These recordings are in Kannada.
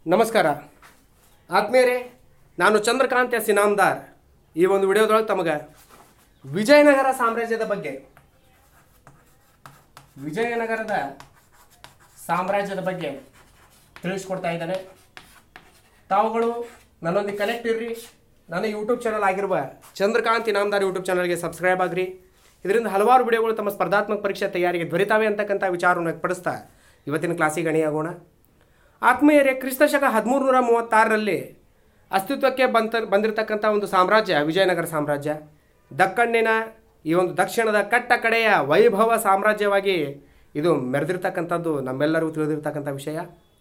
ನಮಸ್ಕಾರ ಆತ್ಮೀಯರೇ ನಾನು ಚಂದ್ರಕಾಂತ್ ಎಸ್ ಇನಾಮ್ದಾರ್ ಈ ಒಂದು ವಿಡಿಯೋದೊಳಗೆ ತಮಗೆ ವಿಜಯನಗರ ಸಾಮ್ರಾಜ್ಯದ ಬಗ್ಗೆ ವಿಜಯನಗರದ ಸಾಮ್ರಾಜ್ಯದ ಬಗ್ಗೆ ತಿಳಿಸ್ಕೊಡ್ತಾ ಇದ್ದಾನೆ ತಾವುಗಳು ನನ್ನೊಂದಿಗೆ ಕನೆಕ್ಟ್ ಇರ್ರಿ ನನ್ನ ಯೂಟ್ಯೂಬ್ ಚಾನಲ್ ಆಗಿರುವ ಚಂದ್ರಕಾಂತ್ ಇನಾಮ್ದಾರ್ ಯೂಟ್ಯೂಬ್ ಚಾನಲ್ಗೆ ಸಬ್ಸ್ಕ್ರೈಬ್ ಆಗ್ರಿ ಇದರಿಂದ ಹಲವಾರು ವಿಡಿಯೋಗಳು ತಮ್ಮ ಸ್ಪರ್ಧಾತ್ಮಕ ಪರೀಕ್ಷೆ ತಯಾರಿಗೆ ದೊರೆತಾವೆ ಅಂತಕ್ಕಂಥ ವಿಚಾರವನ್ನು ವ್ಯಕ್ತಪಡಿಸ್ತಾ ಇವತ್ತಿನ ಕ್ಲಾಸಿಗೆ ಅಣಿಯಾಗೋಣ ಆತ್ಮೀಯರೇ ಕ್ರಿಸ್ತಶಕ ಹದಿಮೂರು ನೂರ ಮೂವತ್ತಾರರಲ್ಲಿ ಅಸ್ತಿತ್ವಕ್ಕೆ ಬಂತ ಬಂದಿರತಕ್ಕಂಥ ಒಂದು ಸಾಮ್ರಾಜ್ಯ ವಿಜಯನಗರ ಸಾಮ್ರಾಜ್ಯ ದಕ್ಕಣ್ಣಿನ ಈ ಒಂದು ದಕ್ಷಿಣದ ಕಟ್ಟ ಕಡೆಯ ವೈಭವ ಸಾಮ್ರಾಜ್ಯವಾಗಿ ಇದು ಮೆರೆದಿರ್ತಕ್ಕಂಥದ್ದು ನಮ್ಮೆಲ್ಲರಿಗೂ ತಿಳಿದಿರ್ತಕ್ಕಂಥ ವಿಷಯ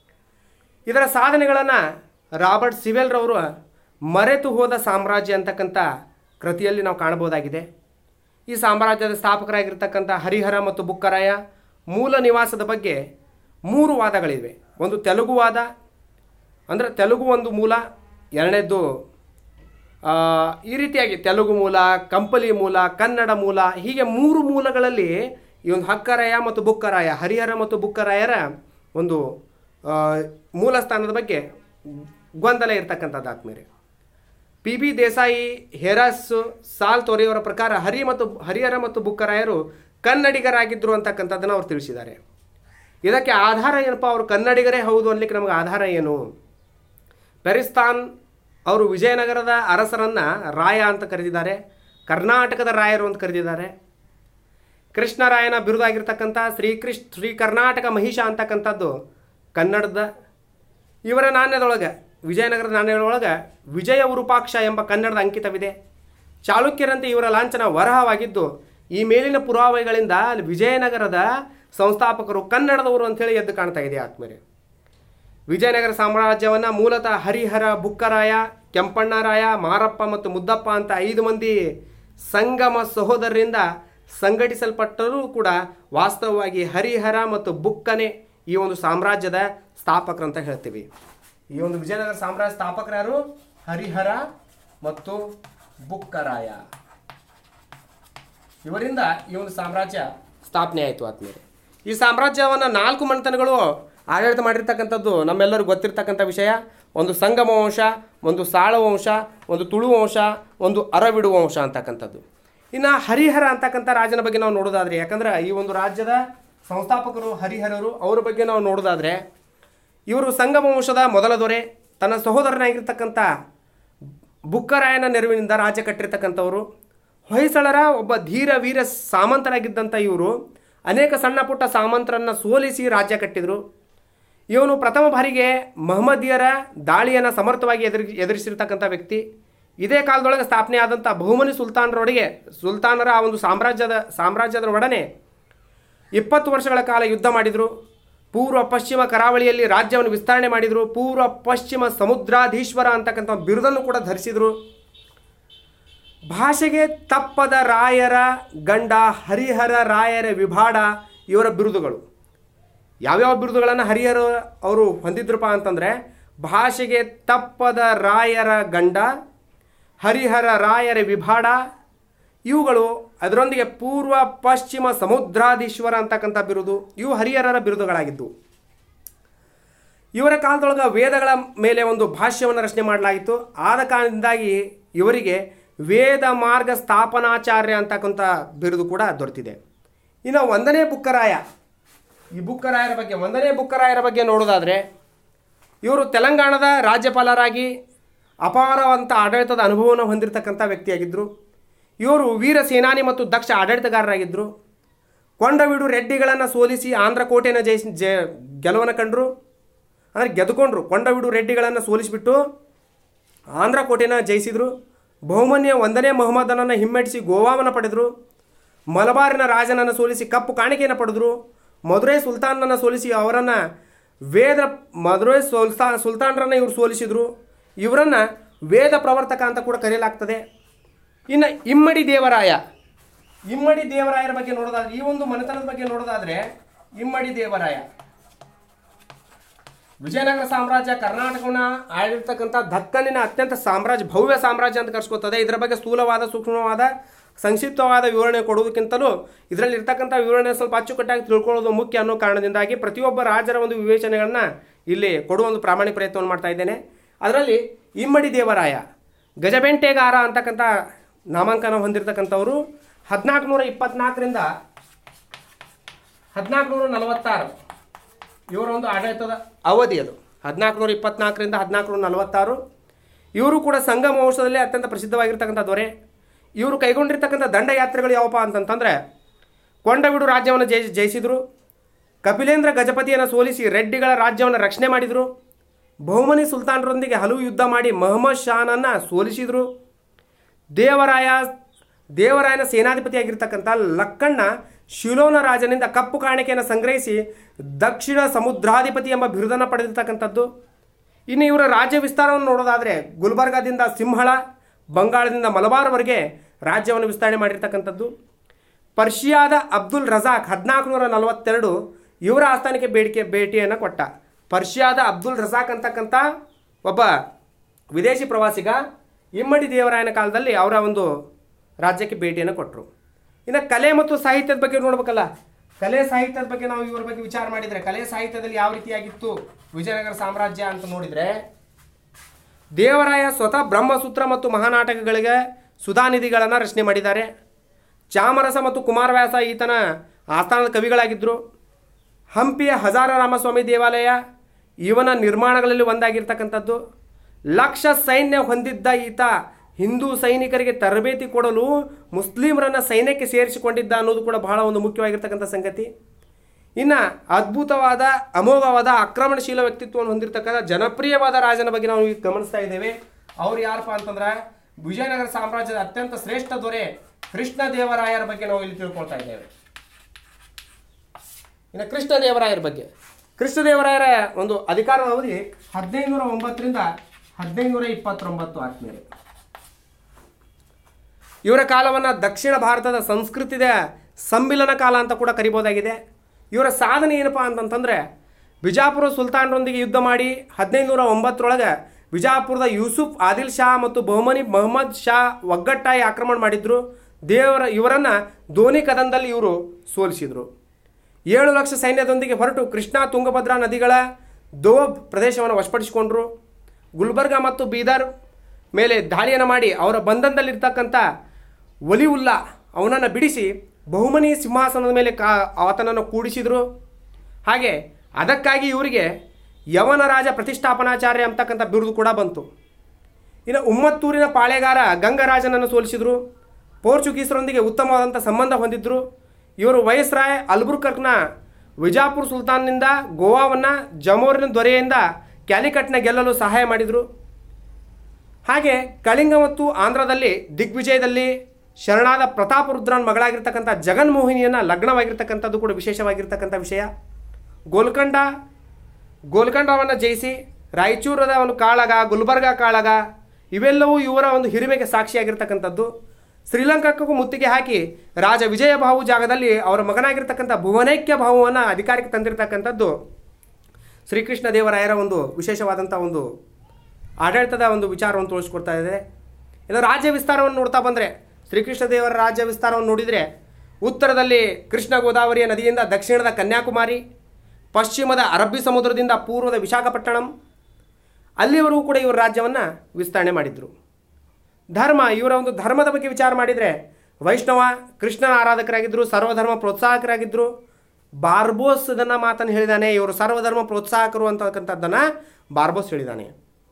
ಇದರ ಸಾಧನೆಗಳನ್ನು ರಾಬರ್ಟ್ ಸಿವೆಲ್ರವರು ಮರೆತು ಹೋದ ಸಾಮ್ರಾಜ್ಯ ಅಂತಕ್ಕಂಥ ಕೃತಿಯಲ್ಲಿ ನಾವು ಕಾಣಬಹುದಾಗಿದೆ ಈ ಸಾಮ್ರಾಜ್ಯದ ಸ್ಥಾಪಕರಾಗಿರ್ತಕ್ಕಂಥ ಹರಿಹರ ಮತ್ತು ಬುಕ್ಕರಾಯ ಮೂಲ ನಿವಾಸದ ಬಗ್ಗೆ ಮೂರು ವಾದಗಳಿವೆ ಒಂದು ತೆಲುಗು ವಾದ ಅಂದರೆ ತೆಲುಗು ಒಂದು ಮೂಲ ಎರಡನೇದ್ದು ಆ, ಈ ರೀತಿಯಾಗಿ ತೆಲುಗು ಮೂಲ ಕಂಪಲಿ ಮೂಲ ಕನ್ನಡ ಮೂಲ ಹೀಗೆ ಮೂರು ಮೂಲಗಳಲ್ಲಿ ಈ ಒಂದು ಹಕ್ಕರಾಯ ಮತ್ತು ಬುಕ್ಕರಾಯ ಹರಿಹರ ಮತ್ತು ಬುಕ್ಕರಾಯರ ಒಂದು ಆ, ಮೂಲ ಸ್ಥಾನದ ಬಗ್ಗೆ ಗೊಂದಲ ಇರತಕ್ಕಂಥದ್ದು ಆತ್ಮೀಯರೇ ಪಿ ಬಿ ದೇಸಾಯಿ ಹೆರಾಸ್ ಸಾಲ್ ತೋರೆಯವರ ಪ್ರಕಾರ ಹರಿ ಮತ್ತು ಹರಿಹರ ಮತ್ತು ಬುಕ್ಕರಾಯರು ಕನ್ನಡಿಗರಾಗಿದ್ದರು ಅಂತಕ್ಕಂಥದ್ದನ್ನು ಅವರು ತಿಳಿಸಿದ್ದಾರೆ ಇದಕ್ಕೆ ಆಧಾರ ಏನಪ್ಪ ಅವರು ಕನ್ನಡಿಗರೇ ಹೌದು ಅನ್ಲಿಕ್ಕೆ ನಮಗೆ ಆಧಾರ ಏನು ಪೆರಿಸ್ತಾನ್ ಅವರು ವಿಜಯನಗರದ ಅರಸರನ್ನು ರಾಯ ಅಂತ ಕರೆದಿದ್ದಾರೆ ಕರ್ನಾಟಕದ ರಾಯರು ಅಂತ ಕರೆದಿದ್ದಾರೆ ಕೃಷ್ಣರಾಯನ ಬಿರುದಾಗಿರ್ತಕ್ಕಂಥ ಶ್ರೀಕೃಷ್ಣ ಶ್ರೀ ಕರ್ನಾಟಕ ಮಹಿಷ ಅಂತಕ್ಕಂಥದ್ದು ಕನ್ನಡದ ಇವರ ನಾಣ್ಯದೊಳಗೆ ವಿಜಯನಗರದ ನಾಣ್ಯಗಳೊಳಗೆ ವಿಜಯ ಉರುಪಾಕ್ಷ ಎಂಬ ಕನ್ನಡದ ಅಂಕಿತವಿದೆ ಚಾಲುಕ್ಯರಂತೆ ಇವರ ಲಾಂಛನ ವರಹವಾಗಿದ್ದು ಈ ಮೇಲಿನ ಪುರಾವೆಗಳಿಂದ ವಿಜಯನಗರದ ಸಂಸ್ಥಾಪಕರು ಕನ್ನಡದವರು ಅಂತೇಳಿ ಎದ್ದು ಕಾಣ್ತಾ ಇದೆ ಆತ್ಮೀಯರೇ ವಿಜಯನಗರ ಸಾಮ್ರಾಜ್ಯವನ್ನು ಮೂಲತಃ ಹರಿಹರ ಬುಕ್ಕರಾಯ ಕೆಂಪಣ್ಣರಾಯ ಮಾರಪ್ಪ ಮತ್ತು ಮುದ್ದಪ್ಪ ಅಂತ ಐದು ಮಂದಿ ಸಂಗಮ ಸಹೋದರರಿಂದ ಸಂಘಟಿಸಲ್ಪಟ್ಟರೂ ಕೂಡ ವಾಸ್ತವವಾಗಿ ಹರಿಹರ ಮತ್ತು ಬುಕ್ಕನೆ ಈ ಒಂದು ಸಾಮ್ರಾಜ್ಯದ ಸ್ಥಾಪಕರು ಅಂತ ಹೇಳ್ತೀವಿ ಈ ಒಂದು ವಿಜಯನಗರ ಸಾಮ್ರಾಜ್ಯ ಸ್ಥಾಪಕರು ಯಾರು ಹರಿಹರ ಮತ್ತು ಬುಕ್ಕರಾಯ ಇವರಿಂದ ಈ ಒಂದು ಸಾಮ್ರಾಜ್ಯ ಸ್ಥಾಪನೆ ಆಯಿತು ಆತ್ಮೀಯರೇ ಈ ಸಾಮ್ರಾಜ್ಯವನ್ನು ನಾಲ್ಕು ಮನೆತನಗಳು ಆಡಳಿತ ಮಾಡಿರ್ತಕ್ಕಂಥದ್ದು ನಮ್ಮೆಲ್ಲರಿಗೂ ಗೊತ್ತಿರ್ತಕ್ಕಂಥ ವಿಷಯ ಒಂದು ಸಂಗಮ ವಂಶ ಒಂದು ಸಾಳ ವಂಶ ಒಂದು ತುಳು ವಂಶ ಒಂದು ಅರವಿಡು ವಂಶ ಅಂತಕ್ಕಂಥದ್ದು ಇನ್ನು ಹರಿಹರ ಅಂತಕ್ಕಂಥ ರಾಜನ ಬಗ್ಗೆ ನಾವು ನೋಡೋದಾದ್ರೆ ಯಾಕಂದ್ರೆ ಈ ಒಂದು ರಾಜ್ಯದ ಸಂಸ್ಥಾಪಕರು ಹರಿಹರರು ಅವರ ಬಗ್ಗೆ ನಾವು ನೋಡೋದಾದ್ರೆ ಇವರು ಸಂಗಮ ವಂಶದ ಮೊದಲ ದೊರೆ ತನ್ನ ಸಹೋದರನಾಗಿರ್ತಕ್ಕಂಥ ಬುಕ್ಕರಾಯನ ನೆರವಿನಿಂದ ರಾಜ್ಯ ಕಟ್ಟಿರ್ತಕ್ಕಂಥವರು ಹೊಯ್ಸಳರ ಒಬ್ಬ ಧೀರ ವೀರ ಸಾಮಂತರಾಗಿದ್ದಂಥ ಇವರು ಅನೇಕ ಸಣ್ಣ ಪುಟ್ಟ ಸಾಮಂತರನ್ನು ಸೋಲಿಸಿ ರಾಜ್ಯ ಕಟ್ಟಿದರು ಇವನು ಪ್ರಥಮ ಬಾರಿಗೆ ಮಹಮ್ಮದಿಯರ ದಾಳಿಯನ್ನು ಸಮರ್ಥವಾಗಿ ಎದುರಿ ಎದುರಿಸಿರ್ತಕ್ಕಂಥ ವ್ಯಕ್ತಿ ಇದೇ ಕಾಲದೊಳಗೆ ಸ್ಥಾಪನೆ ಆದಂಥ ಬಹುಮನಿ ಸುಲ್ತಾನರೊಳಗೆ ಸುಲ್ತಾನರ ಆ ಒಂದು ಸಾಮ್ರಾಜ್ಯದ ಸಾಮ್ರಾಜ್ಯದ ಒಡನೆ ಇಪ್ಪತ್ತು ವರ್ಷಗಳ ಕಾಲ ಯುದ್ಧ ಮಾಡಿದರು ಪೂರ್ವ ಪಶ್ಚಿಮ ಕರಾವಳಿಯಲ್ಲಿ ರಾಜ್ಯವನ್ನು ವಿಸ್ತರಣೆ ಮಾಡಿದರು ಪೂರ್ವ ಪಶ್ಚಿಮ ಸಮುದ್ರಾಧೀಶ್ವರ ಅಂತಕ್ಕಂಥ ಬಿರುದನ್ನು ಕೂಡ ಧರಿಸಿದರು ಭಾಷೆಗೆ ತಪ್ಪದ ರಾಯರ ಗಂಡ ಹರಿಹರ ರಾಯರ ವಿಭಾಡ ಇವರ ಬಿರುದುಗಳು ಯಾವ್ಯಾವ ಬಿರುದುಗಳನ್ನು ಹರಿಹರ ಅವರು ಹೊಂದಿದ್ರಪ್ಪ ಅಂತಂದರೆ ಭಾಷೆಗೆ ತಪ್ಪದ ರಾಯರ ಗಂಡ ಹರಿಹರ ರಾಯರ ವಿಭಾಡ ಇವುಗಳು ಅದರೊಂದಿಗೆ ಪೂರ್ವ ಪಶ್ಚಿಮ ಸಮುದ್ರಾಧೀಶ್ವರ ಅಂತಕ್ಕಂಥ ಬಿರುದು ಇವು ಹರಿಹರರ ಬಿರುದುಗಳಾಗಿದ್ದು ಇವರ ಕಾಲದೊಳಗೆ ವೇದಗಳ ಮೇಲೆ ಒಂದು ಭಾಷ್ಯವನ್ನು ರಚನೆ ಮಾಡಲಾಗಿತ್ತು ಆದ ಕಾರಣದಿಂದಾಗಿ ಇವರಿಗೆ ವೇದ ಮಾರ್ಗ ಸ್ಥಾಪನಾಚಾರ್ಯ ಅಂತಕ್ಕಂಥ ಬಿರುದು ಕೂಡ ದೊರೆತಿದೆ ಇನ್ನು ಒಂದನೇ ಬುಕ್ಕರಾಯ ಈ ಬುಕ್ಕರಾಯರ ಬಗ್ಗೆ ಒಂದನೇ ಬುಕ್ಕರಾಯರ ಬಗ್ಗೆ ನೋಡೋದಾದರೆ ಇವರು ತೆಲಂಗಾಣದ ರಾಜ್ಯಪಾಲರಾಗಿ ಅಪಾರವಂತ ಆಡಳಿತದ ಅನುಭವವನ್ನು ಹೊಂದಿರತಕ್ಕಂಥ ವ್ಯಕ್ತಿಯಾಗಿದ್ದರು ಇವರು ವೀರ ಸೇನಾನಿ ಮತ್ತು ದಕ್ಷ ಆಡಳಿತಗಾರರಾಗಿದ್ದರು ಕೊಂಡವೀಡು ರೆಡ್ಡಿಗಳನ್ನು ಸೋಲಿಸಿ ಆಂಧ್ರ ಕೋಟೆಯನ್ನು ಜಯಿಸಿ ಜ ಗೆಲುವನ್ನು ಕಂಡರು ಅಂದರೆ ಗೆದ್ದುಕೊಂಡ್ರು ಕೊಂಡವೀಡು ರೆಡ್ಡಿಗಳನ್ನು ಸೋಲಿಸಿಬಿಟ್ಟು ಆಂಧ್ರ ಕೋಟೆನ ಜಯಿಸಿದರು ಬಹುಮನ್ಯ ಒಂದನೇ ಮೊಹಮ್ಮದನನ್ನು ಹಿಮ್ಮೆಟ್ಟಿಸಿ ಗೋವಾವನ್ನು ಪಡೆದರು ಮಲಬಾರಿನ ರಾಜನನ್ನು ಸೋಲಿಸಿ ಕಪ್ಪು ಕಾಣಿಕೆಯನ್ನು ಪಡೆದರು ಮಧುರೈ ಸುಲ್ತಾನನ್ನು ಸೋಲಿಸಿ ಅವರನ್ನು ವೇದ ಮಧುರೈ ಸುಲ್ತಾ ಸುಲ್ತಾನರನ್ನು ಇವರು ಸೋಲಿಸಿದರು ಇವರನ್ನು ವೇದ ಪ್ರವರ್ತಕ ಅಂತ ಕೂಡ ಕರೆಯಲಾಗ್ತದೆ ಇನ್ನು ಇಮ್ಮಡಿ ದೇವರಾಯ ಇಮ್ಮಡಿ ದೇವರಾಯರ ಬಗ್ಗೆ ನೋಡೋದಾದ್ರೆ ಈ ಒಂದು ಮನೆತನದ ಬಗ್ಗೆ ನೋಡೋದಾದ್ರೆ ಇಮ್ಮಡಿ ದೇವರಾಯ ವಿಜಯನಗರ ಸಾಮ್ರಾಜ್ಯ ಕರ್ನಾಟಕವನ್ನ ಆಳಿರ್ತಕ್ಕಂಥ ದಕ್ಕನಿನ ಅತ್ಯಂತ ಸಾಮ್ರಾಜ್ಯ ಭವ್ಯ ಸಾಮ್ರಾಜ್ಯ ಅಂತ ಕರ್ಸ್ಕೊತದೆ ಇದರ ಬಗ್ಗೆ ಸ್ಥೂಲವಾದ ಸೂಕ್ಷ್ಮವಾದ ಸಂಕ್ಷಿಪ್ತವಾದ ವಿವರಣೆ ಕೊಡುವುದಕ್ಕಿಂತಲೂ ಇದರಲ್ಲಿ ಇರ್ತಕ್ಕಂಥ ವಿವರಣೆ ಸ್ವಲ್ಪ ಅಚ್ಚುಕಟ್ಟಾಗಿ ತಿಳ್ಕೊಳ್ಳೋದು ಮುಖ್ಯ ಅನ್ನೋ ಕಾರಣದಿಂದಾಗಿ ಪ್ರತಿಯೊಬ್ಬ ರಾಜರ ಒಂದು ವಿವೇಚನೆಗಳನ್ನ ಇಲ್ಲಿ ಕೊಡುವ ಒಂದು ಪ್ರಾಮಾಣಿಕ ಪ್ರಯತ್ನವನ್ನು ಮಾಡ್ತಾ ಇದ್ದೇನೆ ಅದರಲ್ಲಿ ಇಮ್ಮಡಿ ದೇವರಾಯ ಗಜಬೆಂಟೆಗಾರ ಅಂತಕ್ಕಂಥ ನಾಮಾಂಕನ ಹೊಂದಿರತಕ್ಕಂಥವರು ಹದಿನಾಲ್ಕು ನೂರ ಇಪ್ಪತ್ನಾಲ್ಕರಿಂದ ಹದಿನಾಲ್ಕು ನೂರ ನಲವತ್ತಾರು ಇವರ ಒಂದು ಆಡಳಿತದ ಅವಧಿ ಅದು ಹದಿನಾಲ್ಕು ನೂರ ಇಪ್ಪತ್ನಾಲ್ಕರಿಂದ ಹದಿನಾಲ್ಕು ನೂರ ನಲವತ್ತಾರು ಇವರು ಕೂಡ ಸಂಗಮ ವಂಶದಲ್ಲಿ ಅತ್ಯಂತ ಪ್ರಸಿದ್ಧವಾಗಿರ್ತಕ್ಕಂಥ ದೊರೆ ಇವರು ಕೈಗೊಂಡಿರ್ತಕ್ಕಂಥ ದಂಡಯಾತ್ರೆಗಳು ಯಾವಪ್ಪ ಅಂತಂತಂದರೆ ಕೊಂಡವಿಡು ರಾಜ್ಯವನ್ನು ಜಯ ಜಯಿಸಿದರು ಕಪಿಲೇಂದ್ರ ಗಜಪತಿಯನ್ನು ಸೋಲಿಸಿ ರೆಡ್ಡಿಗಳ ರಾಜ್ಯವನ್ನು ರಕ್ಷಣೆ ಮಾಡಿದರು ಬಹುಮನಿ ಸುಲ್ತಾನರೊಂದಿಗೆ ಹಲವು ಯುದ್ಧ ಮಾಡಿ ಮೊಹಮ್ಮದ್ ಶಾನನ್ನು ಸೋಲಿಸಿದರು ದೇವರಾಯ ದೇವರಾಯನ ಸೇನಾಧಿಪತಿಯಾಗಿರ್ತಕ್ಕಂಥ ಲಕ್ಕಣ್ಣ ಶಿಲೋನ ರಾಜನಿಂದ ಕಪ್ಪು ಕಾಣಿಕೆಯನ್ನು ಸಂಗ್ರಹಿಸಿ ದಕ್ಷಿಣ ಸಮುದ್ರಾಧಿಪತಿ ಎಂಬ ಬಿರುದನ್ನು ಪಡೆದಿರ್ತಕ್ಕಂಥದ್ದು ಇನ್ನು ಇವರ ರಾಜ್ಯ ವಿಸ್ತಾರವನ್ನು ನೋಡೋದಾದರೆ ಗುಲ್ಬರ್ಗಾದಿಂದ ಸಿಂಹಳ ಬಂಗಾಳದಿಂದ ಮಲಬಾರ್ವರೆಗೆ ರಾಜ್ಯವನ್ನು ವಿಸ್ತರಣೆ ಮಾಡಿರ್ತಕ್ಕಂಥದ್ದು ಪರ್ಷಿಯಾದ ಅಬ್ದುಲ್ ರಜಾಕ್ ಹದಿನಾಲ್ಕು ನೂರ ನಲವತ್ತೆರಡು ಇವರ ಆಸ್ಥಾನಕ್ಕೆ ಬೇಡಿಕೆ ಭೇಟಿಯನ್ನು ಕೊಟ್ಟ ಪರ್ಷಿಯಾದ ಅಬ್ದುಲ್ ರಜಾಕ್ ಅಂತಕ್ಕಂಥ ಒಬ್ಬ ವಿದೇಶಿ ಪ್ರವಾಸಿಗ ಇಮ್ಮಡಿ ದೇವರಾಯನ ಕಾಲದಲ್ಲಿ ಅವರ ಒಂದು ರಾಜ್ಯಕ್ಕೆ ಭೇಟಿಯನ್ನು ಕೊಟ್ಟರು ಇನ್ನು ಕಲೆ ಮತ್ತು ಸಾಹಿತ್ಯದ ಬಗ್ಗೆ ನೋಡ್ಬೇಕಲ್ಲ ಕಲೆ ಸಾಹಿತ್ಯದ ಬಗ್ಗೆ ನಾವು ಇವರ ಬಗ್ಗೆ ವಿಚಾರ ಮಾಡಿದರೆ ಕಲೆ ಸಾಹಿತ್ಯದಲ್ಲಿ ಯಾವ ರೀತಿಯಾಗಿತ್ತು ವಿಜಯನಗರ ಸಾಮ್ರಾಜ್ಯ ಅಂತ ನೋಡಿದರೆ ದೇವರಾಯ ಸ್ವತಃ ಬ್ರಹ್ಮಸೂತ್ರ ಮತ್ತು ಮಹಾನಾಟಕಗಳಿಗೆ ಸುಧಾನಿಧಿಗಳನ್ನು ರಚನೆ ಮಾಡಿದ್ದಾರೆ ಚಾಮರಸ ಮತ್ತು ಕುಮಾರವ್ಯಾಸ ಈತನ ಆಸ್ಥಾನದ ಕವಿಗಳಾಗಿದ್ದರು ಹಂಪಿಯ ಹಜಾರ ರಾಮಸ್ವಾಮಿ ದೇವಾಲಯ ಇವನ ನಿರ್ಮಾಣಗಳಲ್ಲಿ ಒಂದಾಗಿರ್ತಕ್ಕಂಥದ್ದು ಲಕ್ಷ ಸೈನ್ಯ ಹೊಂದಿದ್ದ ಈತ ಹಿಂದೂ ಸೈನಿಕರಿಗೆ ತರಬೇತಿ ಕೊಡಲು ಮುಸ್ಲಿಮರನ್ನು ಸೈನ್ಯಕ್ಕೆ ಸೇರಿಸಿಕೊಂಡಿದ್ದ ಅನ್ನೋದು ಕೂಡ ಬಹಳ ಒಂದು ಮುಖ್ಯವಾಗಿರ್ತಕ್ಕಂಥ ಸಂಗತಿ ಇನ್ನು ಅದ್ಭುತವಾದ ಅಮೋಘವಾದ ಆಕ್ರಮಣಶೀಲ ವ್ಯಕ್ತಿತ್ವವನ್ನು ಹೊಂದಿರತಕ್ಕಂಥ ಜನಪ್ರಿಯವಾದ ರಾಜನ ಬಗ್ಗೆ ನಾವು ಈಗ ಗಮನಿಸ್ತಾ ಇದ್ದೇವೆ ಅವ್ರು ಯಾರಪ್ಪ ಅಂತಂದ್ರೆ ವಿಜಯನಗರ ಸಾಮ್ರಾಜ್ಯದ ಅತ್ಯಂತ ಶ್ರೇಷ್ಠ ದೊರೆ ಕೃಷ್ಣ ದೇವರಾಯರ ಬಗ್ಗೆ ನಾವು ಇಲ್ಲಿ ತಿಳ್ಕೊಳ್ತಾ ಇದ್ದೇವೆ ಇನ್ನು ಕೃಷ್ಣ ದೇವರಾಯರ ಬಗ್ಗೆ ಕೃಷ್ಣ ದೇವರಾಯರ ಒಂದು ಅಧಿಕಾರದ ಅವಧಿ ಹದಿನೈದುನೂರ ಒಂಬತ್ತರಿಂದ ಹದಿನೈದುನೂರ ಇಪ್ಪತ್ತೊಂಬತ್ತು ಆತ್ಮೀಯರು ಇವರ ಕಾಲವನ್ನು ದಕ್ಷಿಣ ಭಾರತದ ಸಂಸ್ಕೃತಿದ ಸಮ್ಮಿಲನ ಕಾಲ ಅಂತ ಕೂಡ ಕರಿಬೋದಾಗಿದೆ ಇವರ ಸಾಧನೆ ಏನಪ್ಪಾ ಅಂತಂತಂದರೆ ಬಿಜಾಪುರ ಸುಲ್ತಾನರೊಂದಿಗೆ ಯುದ್ಧ ಮಾಡಿ ಹದಿನೈದುನೂರ ಒಂಬತ್ತರೊಳಗೆ ಬಿಜಾಪುರದ ಯೂಸುಫ್ ಆದಿಲ್ ಶಾ ಮತ್ತು ಬಹುಮನಿ ಮೊಹಮ್ಮದ್ ಶಾ ಒಗ್ಗಟ್ಟಾಗಿ ಆಕ್ರಮಣ ಮಾಡಿದ್ರು ದೇವರ ಇವರನ್ನು ಧೋನಿ ಕದನದಲ್ಲಿ ಇವರು ಸೋಲಿಸಿದರು ಏಳು ಲಕ್ಷ ಸೈನ್ಯದೊಂದಿಗೆ ಹೊರಟು ಕೃಷ್ಣಾ ತುಂಗಭದ್ರಾ ನದಿಗಳ ದೋಬ್ ಪ್ರದೇಶವನ್ನು ವಶಪಡಿಸಿಕೊಂಡ್ರು ಗುಲ್ಬರ್ಗ ಮತ್ತು ಬೀದರ್ ಮೇಲೆ ದಾಳಿಯನ್ನು ಮಾಡಿ ಅವರ ಬಂಧನದಲ್ಲಿರ್ತಕ್ಕಂಥ ಒಲಿವುಲ್ಲಾ ಅವನನ್ನು ಬಿಡಿಸಿ ಬಹುಮನಿ ಸಿಂಹಾಸನದ ಮೇಲೆ ಕಾ ಆತನನ್ನು ಕೂಡಿಸಿದರು ಹಾಗೆ ಅದಕ್ಕಾಗಿ ಇವರಿಗೆ ಯವನ ರಾಜ ಪ್ರತಿಷ್ಠಾಪನಾಚಾರ್ಯ ಅಂತಕ್ಕಂಥ ಬಿರುದು ಕೂಡ ಬಂತು ಇನ್ನು ಉಮ್ಮತ್ತೂರಿನ ಪಾಳೆಗಾರ ಗಂಗರಾಜನನ್ನು ಸೋಲಿಸಿದರು ಪೋರ್ಚುಗೀಸರೊಂದಿಗೆ ಉತ್ತಮವಾದಂಥ ಸಂಬಂಧ ಹೊಂದಿದ್ದರು ಇವರು ವಯಸ್ರಾಯ್ ಅಲ್ಬುರ್ಕರ್ಕ್ನ ವಿಜಾಪುರ್ ಸುಲ್ತಾನ್ನಿಂದ ಗೋವಾವನ್ನು ಜಮೋರಿನ ದೊರೆಯಿಂದ ಕ್ಯಾಲಿಕಟ್ನ ಗೆಲ್ಲಲು ಸಹಾಯ ಮಾಡಿದರು ಹಾಗೆ ಕಳಿಂಗ ಮತ್ತು ಆಂಧ್ರದಲ್ಲಿ ದಿಗ್ವಿಜಯದಲ್ಲಿ ಶರಣಾದ ಪ್ರತಾಪರುದ್ರನ ಮಗಳಾಗಿರ್ತಕ್ಕಂಥ ಜಗನ್ಮೋಹಿನಿಯನ್ನು ಲಗ್ನವಾಗಿರ್ತಕ್ಕಂಥದ್ದು ಕೂಡ ವಿಶೇಷವಾಗಿರ್ತಕ್ಕಂಥ ವಿಷಯ ಗೋಲ್ಕಂಡ ಗೋಲ್ಕಂಡವನ್ನು ಜಯಿಸಿ ರಾಯಚೂರದ ಒಂದು ಕಾಳಗ ಗುಲ್ಬರ್ಗ ಕಾಳಗ ಇವೆಲ್ಲವೂ ಇವರ ಒಂದು ಹಿರಿಮೆಗೆ ಸಾಕ್ಷಿಯಾಗಿರ್ತಕ್ಕಂಥದ್ದು ಶ್ರೀಲಂಕಾಕ್ಕೂ ಮುತ್ತಿಗೆ ಹಾಕಿ ರಾಜ ವಿಜಯ ಬಾಹು ಜಾಗದಲ್ಲಿ ಅವರ ಮಗನಾಗಿರ್ತಕ್ಕಂಥ ಭುವನೈಕ್ಯ ಭಾವವನ್ನು ಅಧಿಕಾರಕ್ಕೆ ತಂದಿರತಕ್ಕಂಥದ್ದು ಶ್ರೀಕೃಷ್ಣ ದೇವರಾಯರ ಒಂದು ವಿಶೇಷವಾದಂಥ ಒಂದು ಆಡಳಿತದ ಒಂದು ವಿಚಾರವನ್ನು ತೋರಿಸ್ಕೊಡ್ತಾ ಇದೆ ಇನ್ನು ರಾಜ್ಯ ವಿಸ್ತಾರವನ್ನು ನೋಡ್ತಾ ಬಂದರೆ ಶ್ರೀಕೃಷ್ಣ ದೇವರ ರಾಜ್ಯ ವಿಸ್ತಾರವನ್ನು ನೋಡಿದರೆ ಉತ್ತರದಲ್ಲಿ ಕೃಷ್ಣ ಗೋದಾವರಿಯ ನದಿಯಿಂದ ದಕ್ಷಿಣದ ಕನ್ಯಾಕುಮಾರಿ ಪಶ್ಚಿಮದ ಅರಬ್ಬಿ ಸಮುದ್ರದಿಂದ ಪೂರ್ವದ ವಿಶಾಖಪಟ್ಟಣಂ ಅಲ್ಲಿವರೆಗೂ ಕೂಡ ಇವರು ರಾಜ್ಯವನ್ನು ವಿಸ್ತರಣೆ ಮಾಡಿದರು ಧರ್ಮ ಇವರ ಒಂದು ಧರ್ಮದ ಬಗ್ಗೆ ವಿಚಾರ ಮಾಡಿದರೆ ವೈಷ್ಣವ ಕೃಷ್ಣನ ಆರಾಧಕರಾಗಿದ್ದರು ಸರ್ವಧರ್ಮ ಪ್ರೋತ್ಸಾಹಕರಾಗಿದ್ದರು ಬಾರ್ಬೋಸ್ ಇದನ್ನು ಮಾತನ್ನು ಹೇಳಿದ್ದಾನೆ ಇವರು ಸರ್ವಧರ್ಮ ಪ್ರೋತ್ಸಾಹಕರು ಅಂತಕ್ಕಂಥದ್ದನ್ನು ಬಾರ್ಬೋಸ್ ಹೇಳಿದ್ದಾನೆ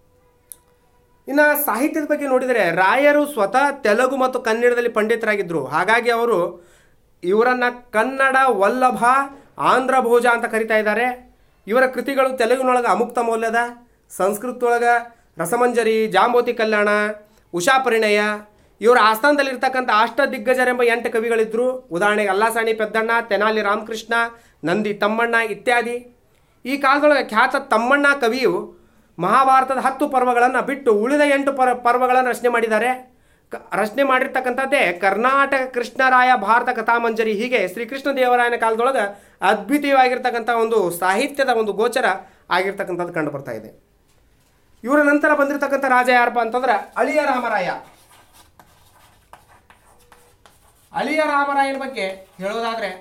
ಇನ್ನು ಸಾಹಿತ್ಯದ ಬಗ್ಗೆ ನೋಡಿದರೆ ರಾಯರು ಸ್ವತಃ ತೆಲುಗು ಮತ್ತು ಕನ್ನಡದಲ್ಲಿ ಪಂಡಿತರಾಗಿದ್ದರು ಹಾಗಾಗಿ ಅವರು ಇವರನ್ನು ಕನ್ನಡ ವಲ್ಲಭ ಆಂಧ್ರ ಭೋಜ ಅಂತ ಕರಿತಾ ಇದ್ದಾರೆ ಇವರ ಕೃತಿಗಳು ತೆಲುಗಿನೊಳಗೆ ಅಮುಕ್ತ ಮೌಲ್ಯದ ಸಂಸ್ಕೃತದೊಳಗೆ ರಸಮಂಜರಿ ಜಾಂಬೋತಿ ಕಲ್ಯಾಣ ಉಷಾ ಪರಿಣಯ ಇವರ ಆಸ್ಥಾನದಲ್ಲಿರ್ತಕ್ಕಂಥ ಅಷ್ಟ ದಿಗ್ಗಜರೆಂಬ ಎಂಟು ಕವಿಗಳಿದ್ದರು ಉದಾಹರಣೆಗೆ ಅಲ್ಲಾಸಾಣಿ ಪೆದ್ದಣ್ಣ ತೆನಾಲಿ ರಾಮಕೃಷ್ಣ ನಂದಿ ತಮ್ಮಣ್ಣ ಇತ್ಯಾದಿ ಈ ಕಾಲದೊಳಗೆ ಖ್ಯಾತ ತಮ್ಮಣ್ಣ ಕವಿಯು ಮಹಾಭಾರತದ ಹತ್ತು ಪರ್ವಗಳನ್ನು ಬಿಟ್ಟು ಉಳಿದ ಎಂಟು ಪರ್ ಪರ್ವಗಳನ್ನು ರಚನೆ ಮಾಡಿದ್ದಾರೆ ಕ- ರಚನೆ ಮಾಡಿರ್ತಕ್ಕಂಥದ್ದೇ ಕರ್ನಾಟಕ ಕೃಷ್ಣರಾಯ ಭಾರತ ಕಥಾಮಂಜರಿ ಹೀಗೆ ಶ್ರೀಕೃಷ್ಣ ದೇವರಾಯನ ಕಾಲದೊಳಗೆ ಅದ್ವಿತೀಯವಾಗಿರ್ತಕ್ಕಂಥ ಒಂದು ಸಾಹಿತ್ಯದ ಒಂದು ಗೋಚರ ಆಗಿರ್ತಕ್ಕಂಥದ್ದು ಕಂಡು ಬರ್ತಾ ಇದೆ ಇವರ ನಂತರ ಬಂದಿರತಕ್ಕಂಥ ರಾಜ ಯಾರಪ್ಪ ಅಂತಂದ್ರೆ ಅಳಿಯ ರಾಮರಾಯ ಅಳಿಯ ರಾಮರಾಯನ ಬಗ್ಗೆ ಹೇಳೋದಾದರೆ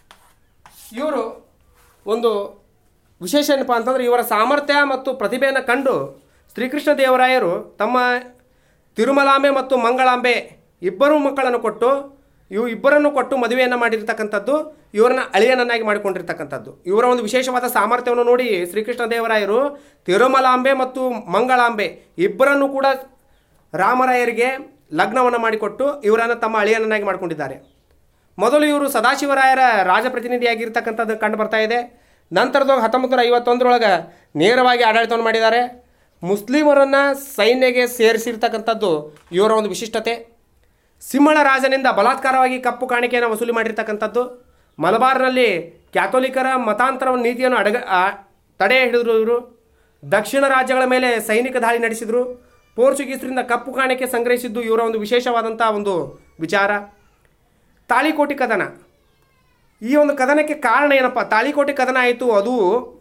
ಇವರು ಒಂದು ವಿಶೇಷ ಏನಪ್ಪ ಅಂತಂದ್ರೆ ಇವರ ಸಾಮರ್ಥ್ಯ ಮತ್ತು ಪ್ರತಿಭೆಯನ್ನು ಕಂಡು ಶ್ರೀಕೃಷ್ಣ ದೇವರಾಯರು ತಮ್ಮ ತಿರುಮಲಾಂಬೆ ಮತ್ತು ಮಂಗಳಾಂಬೆ ಇಬ್ಬರು ಮಕ್ಕಳನ್ನು ಕೊಟ್ಟು ಇವು ಇಬ್ಬರನ್ನು ಕೊಟ್ಟು ಮದುವೆಯನ್ನು ಮಾಡಿರ್ತಕ್ಕಂಥದ್ದು ಇವರನ್ನ ಅಳಿಯನನ್ನಾಗಿ ಮಾಡಿಕೊಂಡಿರ್ತಕ್ಕಂಥದ್ದು ಇವರ ಒಂದು ವಿಶೇಷವಾದ ಸಾಮರ್ಥ್ಯವನ್ನು ನೋಡಿ ಶ್ರೀಕೃಷ್ಣ ದೇವರಾಯರು ತಿರುಮಲಾಂಬೆ ಮತ್ತು ಮಂಗಳಾಂಬೆ ಇಬ್ಬರನ್ನು ಕೂಡ ರಾಮರಾಯರಿಗೆ ಲಗ್ನವನ್ನು ಮಾಡಿಕೊಟ್ಟು ಇವರನ್ನು ತಮ್ಮ ಅಳಿಯನನ್ನಾಗಿ ಮಾಡಿಕೊಂಡಿದ್ದಾರೆ ಮೊದಲು ಇವರು ಸದಾಶಿವರಾಯರ ರಾಜಪ್ರತಿನಿಧಿಯಾಗಿರ್ತಕ್ಕಂಥದ್ದು ಕಂಡು ಬರ್ತಾ ಇದೆ ನಂತರದಾಗ ಹತ್ತೊಂಬತ್ತು ನೂರ ಐವತ್ತೊಂದರೊಳಗೆ ನೇರವಾಗಿ ಆಡಳಿತವನ್ನು ಮಾಡಿದ್ದಾರೆ ಮುಸ್ಲಿಮರನ್ನು ಸೈನ್ಯಗೆ ಸೇರಿಸಿರ್ತಕ್ಕಂಥದ್ದು ಇವರ ಒಂದು ವಿಶಿಷ್ಟತೆ ಸಿಂಹಳ ರಾಜನಿಂದ ಬಲಾತ್ಕಾರವಾಗಿ ಕಪ್ಪು ಕಾಣಿಕೆಯನ್ನು ವಸೂಲಿ ಮಾಡಿರ್ತಕ್ಕಂಥದ್ದು ಮಲಬಾರ್ನಲ್ಲಿ ಕ್ಯಾಥೋಲಿಕರ ಮತಾಂತರ ನೀತಿಯನ್ನು ಅಡಗ ಆ- ತಡೆ ಹಿಡಿದ್ರು ಇವರು ದಕ್ಷಿಣ ರಾಜ್ಯಗಳ ಮೇಲೆ ಸೈನಿಕ ದಾಳಿ ನಡೆಸಿದರು ಪೋರ್ಚುಗೀಸರಿಂದ ಕಪ್ಪು ಕಾಣಿಕೆ ಸಂಗ್ರಹಿಸಿದ್ದು ಇವರ ಒಂದು ವಿಶೇಷವಾದಂಥ ಒಂದು ವಿಚಾರ ತಾಳಿಕೋಟಿ ಕದನ ಈ ಒಂದು ಕದನಕ್ಕೆ ಕಾರಣ ಏನಪ್ಪ ತಾಳಿಕೋಟಿ ಕದನ ಆಯಿತು ಅದು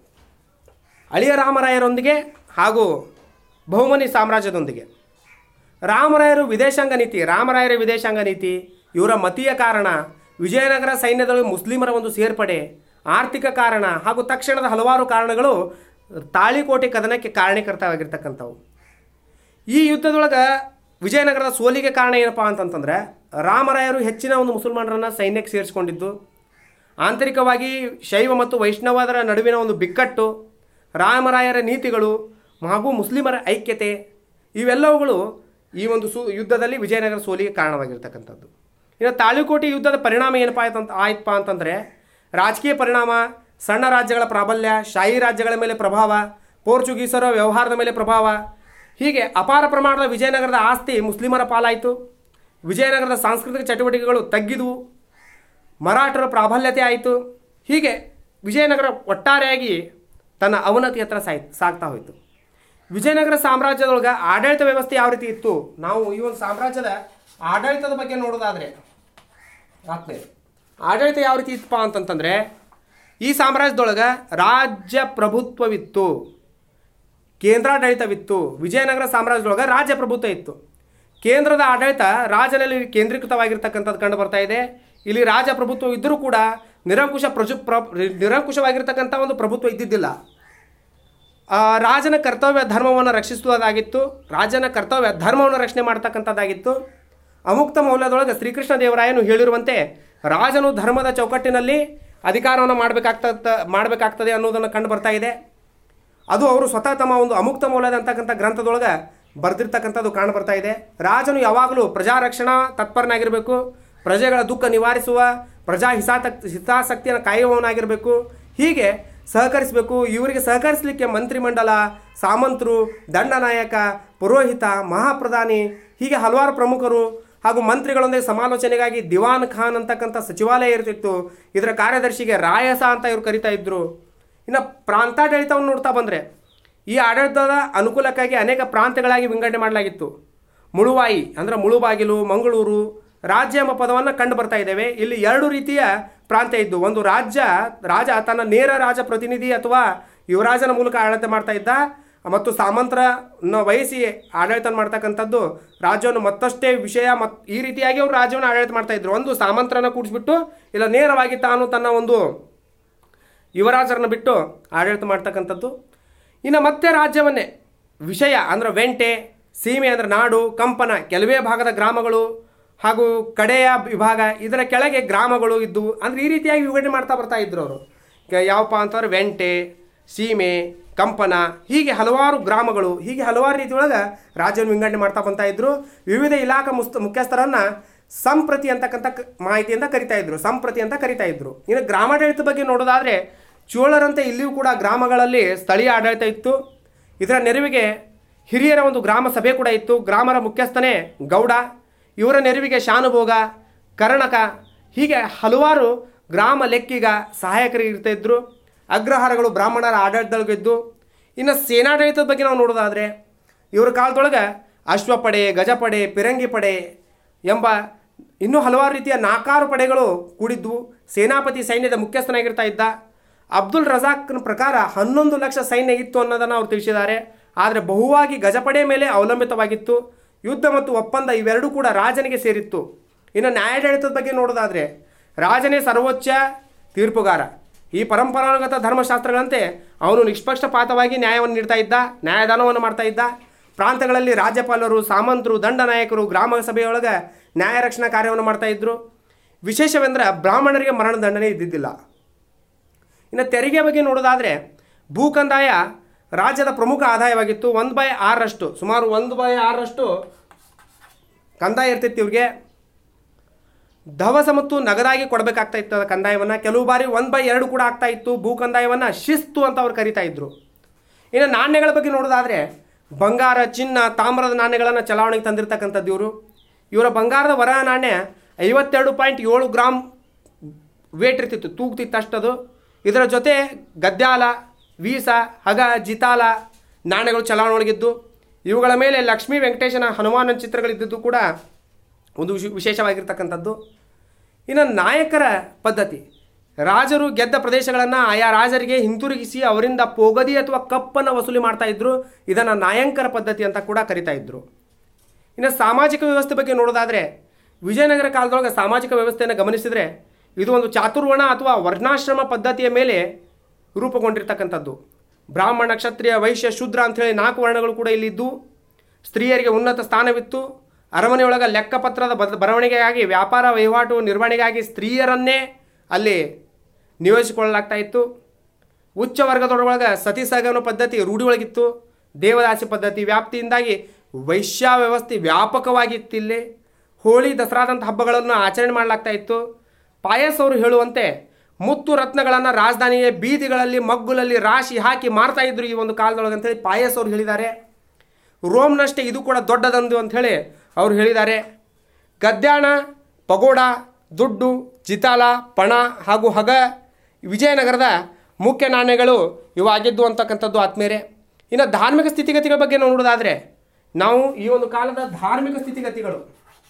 ಅಳಿಯ ರಾಮರಾಯರೊಂದಿಗೆ ಹಾಗೂ ಬಹುಮನಿ ಸಾಮ್ರಾಜ್ಯದೊಂದಿಗೆ ರಾಮರಾಯರು ವಿದೇಶಾಂಗ ನೀತಿ ರಾಮರಾಯರ ವಿದೇಶಾಂಗ ನೀತಿ ಇವರ ಮತೀಯ ಕಾರಣ ವಿಜಯನಗರ ಸೈನ್ಯದೊಳಗೆ ಮುಸ್ಲಿಮರ ಒಂದು ಸೇರ್ಪಡೆ ಆರ್ಥಿಕ ಕಾರಣ ಹಾಗೂ ತಕ್ಷಣದ ಹಲವಾರು ಕಾರಣಗಳು ತಾಳಿಕೋಟೆ ಕದನಕ್ಕೆ ಕಾರಣೀಕರ್ತವಾಗಿರ್ತಕ್ಕಂಥವು ಈ ಯುದ್ಧದೊಳಗೆ ವಿಜಯನಗರದ ಸೋಲಿಗೆ ಕಾರಣ ಏನಪ್ಪ ಅಂತಂತಂದರೆ ರಾಮರಾಯರು ಹೆಚ್ಚಿನ ಒಂದು ಮುಸಲ್ಮಾನರನ್ನು ಸೈನ್ಯಕ್ಕೆ ಸೇರಿಸಿಕೊಂಡಿದ್ದು ಆಂತರಿಕವಾಗಿ ಶೈವ ಮತ್ತು ವೈಷ್ಣವರ ನಡುವಿನ ಒಂದು ಬಿಕ್ಕಟ್ಟು ರಾಮರಾಯರ ನೀತಿಗಳು ಹಾಗೂ ಮುಸ್ಲಿಮರ ಐಕ್ಯತೆ ಇವೆಲ್ಲವುಗಳು ಈ ಒಂದು ಸು ಯುದ್ಧದಲ್ಲಿ ವಿಜಯನಗರ ಸೋಲಿಗೆ ಕಾರಣವಾಗಿರ್ತಕ್ಕಂಥದ್ದು ಇನ್ನು ತಾಳಿಕೋಟೆ ಯುದ್ಧದ ಪರಿಣಾಮ ಏನಪ್ಪ ಆಯ್ತಂತ ಆಯ್ತಪ್ಪ ಅಂತಂದರೆ ರಾಜಕೀಯ ಪರಿಣಾಮ ಸಣ್ಣ ರಾಜ್ಯಗಳ ಪ್ರಾಬಲ್ಯ ಶಾಹಿ ರಾಜ್ಯಗಳ ಮೇಲೆ ಪ್ರಭಾವ ಪೋರ್ಚುಗೀಸರ ವ್ಯವಹಾರದ ಮೇಲೆ ಪ್ರಭಾವ ಹೀಗೆ ಅಪಾರ ಪ್ರಮಾಣದ ವಿಜಯನಗರದ ಆಸ್ತಿ ಮುಸ್ಲಿಮರ ಪಾಲಾಯಿತು ವಿಜಯನಗರದ ಸಾಂಸ್ಕೃತಿಕ ಚಟುವಟಿಕೆಗಳು ತಗ್ಗಿದವು ಮರಾಠರ ಪ್ರಾಬಲ್ಯತೆ ಆಯಿತು ಹೀಗೆ ವಿಜಯನಗರ ಒಟ್ಟಾರೆಯಾಗಿ ತನ್ನ ಅವನತಿ ಹತ್ರ ಸಾಯ್ ಸಾಗ್ತಾ ಹೋಯಿತು ವಿಜಯನಗರ ಸಾಮ್ರಾಜ್ಯದೊಳಗೆ ಆಡಳಿತ ವ್ಯವಸ್ಥೆ ಯಾವ ರೀತಿ ಇತ್ತು ನಾವು ಈ ಒಂದು ಸಾಮ್ರಾಜ್ಯದ ಆಡಳಿತದ ಬಗ್ಗೆ ನೋಡೋದಾದರೆ ಆತ್ಮೀಯ ಆಡಳಿತ ಯಾವ ರೀತಿ ಇತ್ತಪ್ಪ ಅಂತಂತಂದರೆ ಈ ಸಾಮ್ರಾಜ್ಯದೊಳಗೆ ರಾಜ್ಯ ಪ್ರಭುತ್ವವಿತ್ತು ಕೇಂದ್ರಾಡಳಿತವಿತ್ತು ವಿಜಯನಗರ ಸಾಮ್ರಾಜ್ಯದೊಳಗೆ ರಾಜ್ಯ ಪ್ರಭುತ್ವ ಇತ್ತು ಕೇಂದ್ರದ ಆಡಳಿತ ರಾಜನಲ್ಲಿ ಕೇಂದ್ರೀಕೃತವಾಗಿರ್ತಕ್ಕಂಥದ್ದು ಕಂಡು ಬರ್ತಾ ಇದೆ ಇಲ್ಲಿ ರಾಜ ಪ್ರಭುತ್ವ ಇದ್ದರೂ ಕೂಡ ನಿರಂಕುಶ ಪ್ರಜು ಪ್ರ ನಿರಂಕುಶವಾಗಿರ್ತಕ್ಕಂಥ ಒಂದು ಪ್ರಭುತ್ವ ಇದ್ದಿದ್ದಿಲ್ಲ ಆ, ರಾಜನ ಕರ್ತವ್ಯ ಧರ್ಮವನ್ನು ರಕ್ಷಿಸುವುದಾಗಿತ್ತು ರಾಜನ ಕರ್ತವ್ಯ ಧರ್ಮವನ್ನು ರಕ್ಷಣೆ ಮಾಡ್ತಕ್ಕಂಥದ್ದಾಗಿತ್ತು ಅಮುಕ್ತ ಮೌಲ್ಯದೊಳಗೆ ಶ್ರೀಕೃಷ್ಣ ದೇವರಾಯನು ಹೇಳಿರುವಂತೆ ರಾಜನು ಧರ್ಮದ ಚೌಕಟ್ಟಿನಲ್ಲಿ ಅಧಿಕಾರವನ್ನು ಮಾಡಬೇಕಾಗ್ತ ಮಾಡಬೇಕಾಗ್ತದೆ ಅನ್ನೋದನ್ನು ಕಂಡು ಬರ್ತಾ ಇದೆ ಅದು ಅವರು ಸ್ವತಃ ತಮ್ಮ ಒಂದು ಅಮುಕ್ತ ಮೌಲ್ಯದ ಅಂತಕ್ಕಂಥ ಗ್ರಂಥದೊಳಗೆ ಬರೆದಿರ್ತಕ್ಕಂಥದ್ದು ಕಾಣ ಬರ್ತಾ ಇದೆ ರಾಜನು ಯಾವಾಗಲೂ ಪ್ರಜಾರಕ್ಷಣಾ ತತ್ಪರನಾಗಿರಬೇಕು ಪ್ರಜೆಗಳ ದುಃಖ ನಿವಾರಿಸುವ ಪ್ರಜಾ ಹಿತಾಸಕ್ ಹಿತಾಸಕ್ತಿಯನ್ನು ಕಾಯುವವನಾಗಿರಬೇಕು ಹೀಗೆ ಸಹಕರಿಸಬೇಕು ಇವರಿಗೆ ಸಹಕರಿಸಲಿಕ್ಕೆ ಮಂತ್ರಿಮಂಡಲ ಸಾಮಂತರು ದಂಡನಾಯಕ ಪುರೋಹಿತ ಮಹಾಪ್ರಧಾನಿ ಹೀಗೆ ಹಲವಾರು ಪ್ರಮುಖರು ಹಾಗೂ ಮಂತ್ರಿಗಳೊಂದಿಗೆ ಸಮಾಲೋಚನೆಗಾಗಿ ದಿವಾನ್ ಖಾನ್ ಅಂತಕ್ಕಂಥ ಸಚಿವಾಲಯ ಇರ್ತಿತ್ತು ಇದರ ಕಾರ್ಯದರ್ಶಿಗೆ ರಾಯಸ ಅಂತ ಇವರು ಕರಿತಾ ಇದ್ರು ಇನ್ನು ಪ್ರಾಂತಾಡಳಿತವನ್ನು ನೋಡ್ತಾ ಬಂದರೆ ಈ ಆಡಳಿತದ ಅನುಕೂಲಕ್ಕಾಗಿ ಅನೇಕ ಪ್ರಾಂತ್ಯಗಳಾಗಿ ವಿಂಗಡಣೆ ಮಾಡಲಾಗಿತ್ತು ಮುಳುವಾಯಿ ಅಂದರೆ ಮುಳುಬಾಗಿಲು ಮಂಗಳೂರು ರಾಜ್ಯ ಎಂಬ ಪದವನ್ನು ಕಂಡು ಬರ್ತಾ ಇದ್ದೇವೆ ಇಲ್ಲಿ ಎರಡು ರೀತಿಯ ಪ್ರಾಂತ್ಯ ಇದ್ದು ಒಂದು ರಾಜ್ಯ ರಾಜ ತನ್ನ ನೇರ ರಾಜ ಪ್ರತಿನಿಧಿ ಅಥವಾ ಯುವರಾಜನ ಮೂಲಕ ಆಡಳಿತ ಮಾಡ್ತಾ ಇದ್ದ ಮತ್ತು ಸಾಮಂತರನ್ನ ವಹಿಸಿ ಆಡಳಿತ ಮಾಡ್ತಕ್ಕಂಥದ್ದು ರಾಜ್ಯವನ್ನು ಮತ್ತಷ್ಟೇ ವಿಷಯ ಮತ್ ಈ ರೀತಿಯಾಗಿ ಅವರು ರಾಜ್ಯವನ್ನು ಆಡಳಿತ ಮಾಡ್ತಾ ಇದ್ರು ಒಂದು ಸಾಮಂತರನ್ನ ಕೂಡಿಸ್ಬಿಟ್ಟು ಇಲ್ಲ ನೇರವಾಗಿ ತಾನು ತನ್ನ ಒಂದು ಯುವರಾಜರನ್ನು ಬಿಟ್ಟು ಆಡಳಿತ ಮಾಡ್ತಕ್ಕಂಥದ್ದು ಇನ್ನು ಮತ್ತೆ ರಾಜ್ಯವನ್ನೇ ವಿಷಯ ಅಂದ್ರೆ ವೆಂಟೆ ಸೀಮೆ ಅಂದರೆ ನಾಡು ಕಂಪನ ಕೆಲವೇ ಭಾಗದ ಗ್ರಾಮಗಳು ಹಾಗೂ ಕಡೆಯ ವಿಭಾಗ ಇದರ ಕೆಳಗೆ ಗ್ರಾಮಗಳು ಇದ್ದವು ಅಂದರೆ ಈ ರೀತಿಯಾಗಿ ವಿಂಗಡಣೆ ಮಾಡ್ತಾ ಬರ್ತಾ ಇದ್ರು ಅವರು ಕ- ಯಾವಪ್ಪ ಅಂತಂದ್ರೆ ವೆಂಟೆ ಸೀಮೆ ಕಂಪನ ಹೀಗೆ ಹಲವಾರು ಗ್ರಾಮಗಳು ಹೀಗೆ ಹಲವಾರು ರೀತಿಯೊಳಗೆ ರಾಜ್ಯವನ್ನು ವಿಂಗಡಣೆ ಮಾಡ್ತಾ ಬಂತಾ ಇದ್ರು ವಿವಿಧ ಇಲಾಖಾ ಮುಸ್ತ ಮುಖ್ಯಸ್ಥರನ್ನ ಸಂಪ್ರತಿ ಅಂತಕ್ಕಂಥ ಕ- ಮಾಹಿತಿಯಿಂದ ಕರಿತಾ ಇದ್ರು ಸಂಪ್ರತಿ ಅಂತ ಕರಿತಾ ಇದ್ರು ಇನ್ನು ಗ್ರಾಮಾಡಳಿತ ಬಗ್ಗೆ ನೋಡೋದಾದ್ರೆ ಚೋಳರಂತೆ ಇಲ್ಲಿಯೂ ಕೂಡ ಗ್ರಾಮಗಳಲ್ಲಿ ಸ್ಥಳೀಯ ಆಡಳಿತ ಇತ್ತು ಇದರ ನೆರವಿಗೆ ಹಿರಿಯರ ಒಂದು ಗ್ರಾಮ ಸಭೆ ಕೂಡ ಇತ್ತು ಗ್ರಾಮರ ಮುಖ್ಯಸ್ಥನೇ ಗೌಡ ಇವರ ನೆರವಿಗೆ ಶಾನುಭೋಗ ಕರ್ಣಕ ಹೀಗೆ ಹಲವಾರು ಗ್ರಾಮ ಲೆಕ್ಕಿಗ ಸಹಾಯಕರು ಇರ್ತಾ ಇದ್ರು ಅಗ್ರಹಾರಗಳು ಬ್ರಾಹ್ಮಣರ ಆಡಳಿತದೊಳಗಿದ್ದು ಇನ್ನು ಸೇನಾಡಳಿತದ ಬಗ್ಗೆ ನಾವು ನೋಡೋದಾದರೆ ಇವರ ಕಾಲದೊಳಗೆ ಅಶ್ವಪಡೆ ಗಜಪಡೆ ಪಿರಂಗಿ ಪಡೆ ಎಂಬ ಇನ್ನೂ ಹಲವಾರು ರೀತಿಯ ನಾಲ್ಕಾರು ಪಡೆಗಳು ಕೂಡಿದ್ವು ಸೇನಾಪತಿ ಸೈನ್ಯದ ಮುಖ್ಯಸ್ಥನಾಗಿರ್ತಾ ಇದ್ದ ಅಬ್ದುಲ್ ರಜಾಕ್ನ ಪ್ರಕಾರ ಹನ್ನೊಂದು ಲಕ್ಷ ಸೈನ್ಯ ಇತ್ತು ಅನ್ನೋದನ್ನು ಅವರು ತಿಳಿಸಿದ್ದಾರೆ ಆದರೆ ಬಹುವಾಗಿ ಗಜಪಡೆ ಮೇಲೆ ಅವಲಂಬಿತವಾಗಿತ್ತು ಯುದ್ಧ ಮತ್ತು ಒಪ್ಪಂದ ಇವೆರಡೂ ಕೂಡ ರಾಜನಿಗೆ ಸೇರಿತ್ತು ಇನ್ನು ನ್ಯಾಯಾಡಳಿತದ ಬಗ್ಗೆ ನೋಡೋದಾದರೆ ರಾಜನೇ ಸರ್ವೋಚ್ಚ ತೀರ್ಪುಗಾರ ಈ ಪರಂಪರಾಗತ ಧರ್ಮಶಾಸ್ತ್ರಗಳಂತೆ ಅವನು ನಿಷ್ಪಕ್ಷಪಾತವಾಗಿ ನ್ಯಾಯವನ್ನು ನೀಡ್ತಾ ಇದ್ದ ನ್ಯಾಯದಾನವನ್ನು ಮಾಡ್ತಾ ಇದ್ದ ಪ್ರಾಂತಗಳಲ್ಲಿ ರಾಜ್ಯಪಾಲರು ಸಾಮಂತರು ದಂಡ ನಾಯಕರು ಗ್ರಾಮ ಸಭೆಯೊಳಗೆ ನ್ಯಾಯ ರಕ್ಷಣಾ ಕಾರ್ಯವನ್ನು ಮಾಡ್ತಾ ಇದ್ರು ವಿಶೇಷವೆಂದರೆ ಬ್ರಾಹ್ಮಣರಿಗೆ ಮರಣದಂಡನೆ ಇದ್ದಿದ್ದಿಲ್ಲ ಇನ್ನು ತೆರಿಗೆ ಬಗ್ಗೆ ನೋಡೋದಾದರೆ ಭೂ ಕಂದಾಯ ರಾಜ್ಯದ ಪ್ರಮುಖ ಆದಾಯವಾಗಿತ್ತು ಒಂದು ಬೈ ಆರರಷ್ಟು ಸುಮಾರು ಒಂದು ಬೈ ಆರರಷ್ಟು ಕಂದಾಯ ಇರ್ತಿತ್ತು ಇವ್ರಿಗೆ ದವಸ ಮತ್ತು ನಗದಾಗಿ ಕೊಡಬೇಕಾಗ್ತಾ ಇತ್ತು ಅದು ಕಂದಾಯವನ್ನು ಕೆಲವು ಬಾರಿ ಒಂದು ಬೈ ಎರಡು ಕೂಡ ಆಗ್ತಾ ಇತ್ತು ಭೂ ಕಂದಾಯವನ್ನು ಶಿಸ್ತು ಅಂತ ಅವ್ರು ಕರಿತಾ ಇದ್ರು ಇನ್ನು ನಾಣ್ಯಗಳ ಬಗ್ಗೆ ನೋಡೋದಾದರೆ ಬಂಗಾರ ಚಿನ್ನ ತಾಮ್ರದ ನಾಣ್ಯಗಳನ್ನು ಚಲಾವಣೆಗೆ ತಂದಿರತಕ್ಕಂಥದ್ದು ಇವರು ಇವರ ಬಂಗಾರದ ವರ ನಾಣ್ಯ ಐವತ್ತೆರಡು ಪಾಯಿಂಟ್ ಏಳು ಗ್ರಾಮ್ ವೇಟ್ ಇರ್ತಿತ್ತು ತೂಗ್ತಿತ್ತು ಅಷ್ಟದು ಇದರ ಜೊತೆ ಗದ್ಯಾಲ ವೀಸ ಹಗ ಜಿತಾಲ ನಾಣ್ಯಗಳು ಚಲಾವಣೆ ಒಳಗಿದ್ದು ಇವುಗಳ ಮೇಲೆ ಲಕ್ಷ್ಮೀ ವೆಂಕಟೇಶನ ಹನುಮಾನ ಚಿತ್ರಗಳಿದ್ದದ್ದು ಕೂಡ ಒಂದು ವಿಶ್- ವಿಶೇಷವಾಗಿರ್ತಕ್ಕಂಥದ್ದು ಇನ್ನು ನಾಯಕರ ಪದ್ಧತಿ ರಾಜರು ಗೆದ್ದ ಪ್ರದೇಶಗಳನ್ನು ಆಯಾ ರಾಜರಿಗೆ ಹಿಂತಿರುಗಿಸಿ ಅವರಿಂದ ಪೋಗದಿ ಅಥವಾ ಕಪ್ಪನ್ನು ವಸೂಲಿ ಮಾಡ್ತಾ ಇದ್ರು ಇದನ್ನು ನಾಯಂಕರ ಪದ್ಧತಿ ಅಂತ ಕೂಡ ಕರಿತಾ ಇದ್ರು ಇನ್ನು ಸಾಮಾಜಿಕ ವ್ಯವಸ್ಥೆ ಬಗ್ಗೆ ನೋಡೋದಾದರೆ ವಿಜಯನಗರ ಕಾಲದೊಳಗೆ ಸಾಮಾಜಿಕ ವ್ಯವಸ್ಥೆಯನ್ನು ಗಮನಿಸಿದರೆ ಇದು ಒಂದು ಚಾತುರ್ವರ್ಣ ಅಥವಾ ವರ್ಣಾಶ್ರಮ ಪದ್ಧತಿಯ ಮೇಲೆ ರೂಪುಗೊಂಡಿರ್ತಕ್ಕಂಥದ್ದು ಬ್ರಾಹ್ಮಣ ಕ್ಷತ್ರಿಯ ವೈಶ್ಯ ಶೂದ್ರ ಅಂಥೇಳಿ ನಾಲ್ಕು ವರ್ಣಗಳು ಕೂಡ ಇಲ್ಲಿದ್ದು ಸ್ತ್ರೀಯರಿಗೆ ಉನ್ನತ ಸ್ಥಾನವಿತ್ತು ಅರಮನೆಯೊಳಗೆ ಲೆಕ್ಕಪತ್ರದ ಬದ ಬರವಣಿಗೆಗಾಗಿ ವ್ಯಾಪಾರ ವಹಿವಾಟು ನಿರ್ವಹಣೆಗಾಗಿ ಸ್ತ್ರೀಯರನ್ನೇ ಅಲ್ಲಿ ನಿಯೋಜಿಸಿಕೊಳ್ಳಲಾಗ್ತಾ ಇತ್ತು ಉಚ್ಚ ವರ್ಗದೊಳಗೆ ಸತಿ ಸಹಗಮನ ಪದ್ಧತಿ ರೂಢಿ ಒಳಗಿತ್ತು ದೇವದಾಸಿ ಪದ್ಧತಿ ವ್ಯಾಪ್ತಿಯಿಂದಾಗಿ ವೈಶ್ಯ ವ್ಯವಸ್ಥೆ ವ್ಯಾಪಕವಾಗಿತ್ತಿಲ್ಲಿ ಹೋಳಿ ದಸರಾದಂಥ ಹಬ್ಬಗಳನ್ನು ಆಚರಣೆ ಮಾಡಲಾಗ್ತಾ ಇತ್ತು ಪಾಯಸ್ ಅವರು ಹೇಳುವಂತೆ ಮುತ್ತು ರತ್ನಗಳನ್ನು ರಾಜಧಾನಿಯ ಬೀದಿಗಳಲ್ಲಿ ಮಗ್ಗುಲಲ್ಲಿ ರಾಶಿ ಹಾಕಿ ಮಾರ್ತಾ ಇದ್ರು ಈ ಒಂದು ಕಾಲದೊಳಗೆ ಅಂತೇಳಿ ಪಾಯಸ್ ಅವರು ಹೇಳಿದ್ದಾರೆ ರೋಮ್ನಷ್ಟೇ ಇದು ಕೂಡ ದೊಡ್ಡದಂದು ಅಂಥೇಳಿ ಅವರು ಹೇಳಿದ್ದಾರೆ ಗದ್ಯಾಣ ಪಗೋಡ ದುಡ್ಡು ಜಿತಾಲ ಪಣ ಹಾಗೂ ಹಗ ವಿಜಯನಗರದ ಮುಖ್ಯ ನಾಣ್ಯಗಳು ಇವಾಗಿದ್ದು ಅಂತಕ್ಕಂಥದ್ದು ಆತ್ಮೇರೆ ಇನ್ನು ಧಾರ್ಮಿಕ ಸ್ಥಿತಿಗತಿಗಳ ಬಗ್ಗೆ ನೋಡೋದಾದರೆ ನಾವು ಈ ಒಂದು ಕಾಲದ ಧಾರ್ಮಿಕ ಸ್ಥಿತಿಗತಿಗಳು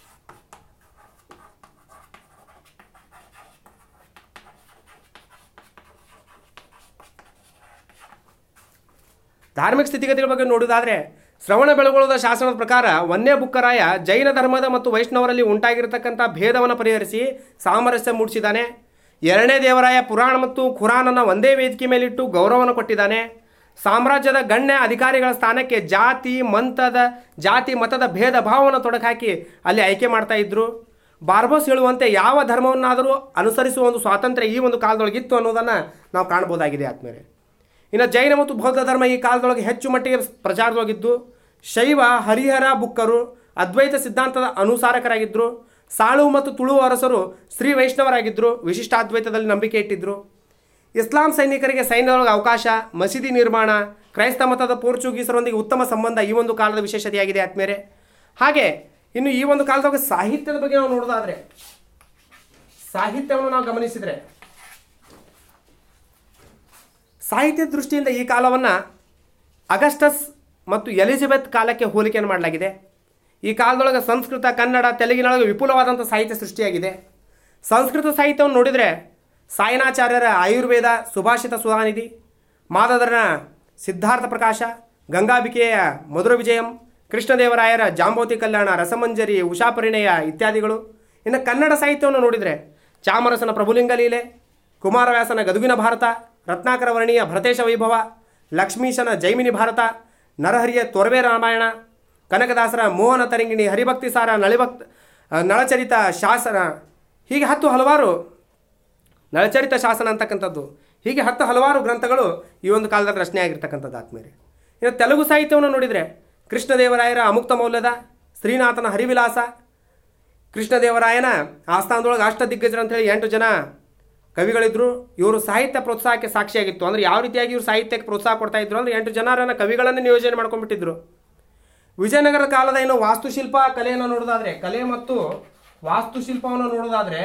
ಧಾರ್ಮಿಕ ಸ್ಥಿತಿಗತಿಗಳ ಬಗ್ಗೆ ನೋಡೋದಾದರೆ ಶ್ರವಣ ಬೆಳಗೊಳದ ಶಾಸನದ ಪ್ರಕಾರ ವನ್ಯ ಬುಕ್ಕರಾಯ ಜೈನ ಧರ್ಮದ ಮತ್ತು ವೈಷ್ಣವರಲ್ಲಿ ಉಂಟಾಗಿರತಕ್ಕಂಥ ಭೇದವನ್ನು ಪರಿಹರಿಸಿ ಸಾಮರಸ್ಯ ಮೂಡಿಸಿದ್ದಾನೆ ಎರಡನೇ ದೇವರಾಯ ಪುರಾಣ ಮತ್ತು ಖುರಾನನ್ನು ಒಂದೇ ವೇದಿಕೆ ಮೇಲಿಟ್ಟು ಗೌರವವನ್ನು ಕೊಟ್ಟಿದ್ದಾನೆ ಸಾಮ್ರಾಜ್ಯದ ಗಣ್ಯ ಅಧಿಕಾರಿಗಳ ಸ್ಥಾನಕ್ಕೆ ಜಾತಿ ಮಂತದ ಜಾತಿ ಮತದ ಭೇದ ಭಾವವನ್ನು ತೊಡಕಾಕಿ ಅಲ್ಲಿ ಆಯ್ಕೆ ಮಾಡ್ತಾ ಇದ್ರು ಬಾರ್ಬೋಸ್ ಹೇಳುವಂತೆ ಯಾವ ಧರ್ಮವನ್ನಾದರೂ ಅನುಸರಿಸುವ ಒಂದು ಸ್ವಾತಂತ್ರ್ಯ ಈ ಒಂದು ಕಾಲದೊಳಗಿತ್ತು ಅನ್ನೋದನ್ನು ನಾವು ಕಾಣಬಹುದಾಗಿದೆ ಆದ್ಮೇಲೆ ಇನ್ನು ಜೈನ ಮತ್ತು ಬೌದ್ಧ ಧರ್ಮ ಈ ಕಾಲದೊಳಗೆ ಹೆಚ್ಚು ಮಟ್ಟಿಗೆ ಪ್ರಚಾರದೊಳಗಿದ್ದು ಶೈವ ಹರಿಹರ ಬುಕ್ಕರು ಅದ್ವೈತ ಸಿದ್ಧಾಂತದ ಅನುಸಾರಕರಾಗಿದ್ದರು ಸಾಳು ಮತ್ತು ತುಳು ಅರಸರು ಶ್ರೀ ವೈಷ್ಣವರಾಗಿದ್ದರು ವಿಶಿಷ್ಟಾದ್ವೈತದಲ್ಲಿ ನಂಬಿಕೆ ಇಟ್ಟಿದ್ದರು ಇಸ್ಲಾಂ ಸೈನಿಕರಿಗೆ ಸೈನ್ಯದೊಳಗೆ ಅವಕಾಶ ಮಸೀದಿ ನಿರ್ಮಾಣ ಕ್ರೈಸ್ತ ಮತದ ಪೋರ್ಚುಗೀಸರೊಂದಿಗೆ ಉತ್ತಮ ಸಂಬಂಧ ಈ ಒಂದು ಕಾಲದ ವಿಶೇಷತೆಯಾಗಿದೆ ಆದ್ಮೇಲೆ ಹಾಗೆ ಇನ್ನು ಈ ಒಂದು ಕಾಲದೊಳಗೆ ಸಾಹಿತ್ಯದ ಬಗ್ಗೆ ನಾವು ನೋಡೋದಾದ್ರೆ ಸಾಹಿತ್ಯವನ್ನು ನಾವು ಗಮನಿಸಿದರೆ ಸಾಹಿತ್ಯದ ದೃಷ್ಟಿಯಿಂದ ಈ ಕಾಲವನ್ನು ಅಗಸ್ಟಸ್ ಮತ್ತು ಎಲಿಜಬೆತ್ ಕಾಲಕ್ಕೆ ಹೋಲಿಕೆಯನ್ನು ಮಾಡಲಾಗಿದೆ ಈ ಕಾಲದೊಳಗೆ ಸಂಸ್ಕೃತ ಕನ್ನಡ ತೆಲುಗಿನೊಳಗೆ ವಿಪುಲವಾದಂಥ ಸಾಹಿತ್ಯ ಸೃಷ್ಟಿಯಾಗಿದೆ ಸಂಸ್ಕೃತ ಸಾಹಿತ್ಯವನ್ನು ನೋಡಿದರೆ ಸಾಯನಾಚಾರ್ಯರ ಆಯುರ್ವೇದ ಸುಭಾಷಿತ ಸುಧಾನಿಧಿ ಮಾದದರನ ಸಿದ್ಧಾರ್ಥ ಪ್ರಕಾಶ ಗಂಗಾಬಿಕೆಯ ಮಧುರ ವಿಜಯಂ ಕೃಷ್ಣದೇವರಾಯರ ಜಾಂಬೋತಿ ಕಲ್ಯಾಣ ರಸಮಂಜರಿ ಉಷಾಪರಿಣಯ ಇತ್ಯಾದಿಗಳು ಇನ್ನು ಕನ್ನಡ ಸಾಹಿತ್ಯವನ್ನು ನೋಡಿದರೆ ಚಾಮರಸನ ಪ್ರಭುಲಿಂಗ ಲೀಲೆ ಕುಮಾರವ್ಯಾಸನ ಗದುಗಿನ ಭಾರತ ರತ್ನಾಕರ ವರ್ಣಿಯ ಭರತೇಶ ವೈಭವ ಲಕ್ಷ್ಮೀಶನ ಜೈಮಿನಿ ಭಾರತ ನರಹರಿಯ ತೊರವೆ ರಾಮಾಯಣ ಕನಕದಾಸರ ಮೋಹನ ತರಂಗಿಣಿ ಹರಿಭಕ್ತಿ ಸಾರ ನಳಿಭಕ್ತ ಆ, ನಳಚರಿತ ಶಾಸನ ಹೀಗೆ ಹತ್ತು ಹಲವಾರು ನಳಚರಿತ ಶಾಸನ ಅಂತಕ್ಕಂಥದ್ದು ಹೀಗೆ ಹತ್ತು ಹಲವಾರು ಗ್ರಂಥಗಳು ಈ ಒಂದು ಕಾಲದಲ್ಲಿ ರಚನೆ ಆಗಿರ್ತಕ್ಕಂಥದ್ದು ಆದ್ಮೇಲೆ ಇನ್ನು ತೆಲುಗು ಸಾಹಿತ್ಯವನ್ನು ನೋಡಿದರೆ ಕೃಷ್ಣದೇವರಾಯರ ಅಮುಕ್ತ ಮೌಲ್ಯದ ಶ್ರೀನಾಥನ ಹರಿವಿಲಾಸ ಕೃಷ್ಣದೇವರಾಯನ ಆಸ್ಥಾನದೊಳಗೆ ಅಷ್ಟ ದಿಗ್ಗಜರು ಅಂತೇಳಿ ಎಂಟು ಜನ ಕವಿಗಳಿದ್ರು ಇವರು ಸಾಹಿತ್ಯ ಪ್ರೋತ್ಸಾಹಕ್ಕೆ ಸಾಕ್ಷಿಯಾಗಿತ್ತು ಅಂದರೆ ಯಾವ ರೀತಿಯಾಗಿ ಇವರು ಸಾಹಿತ್ಯಕ್ಕೆ ಪ್ರೋತ್ಸಾಹ ಕೊಡ್ತಾ ಇದ್ರು ಅಂದರೆ ಎಂಟು ಜನರನ್ನ ಕವಿಗಳನ್ನು ನಿಯೋಜನೆ ಮಾಡ್ಕೊಂಡ್ಬಿಟ್ಟಿದ್ರು ವಿಜಯನಗರ ಕಾಲದ ಏನು ವಾಸ್ತುಶಿಲ್ಪ ಕಲೆಯನ್ನು ನೋಡೋದಾದ್ರೆ ಕಲೆ ಮತ್ತು ವಾಸ್ತುಶಿಲ್ಪವನ್ನು ನೋಡೋದಾದ್ರೆ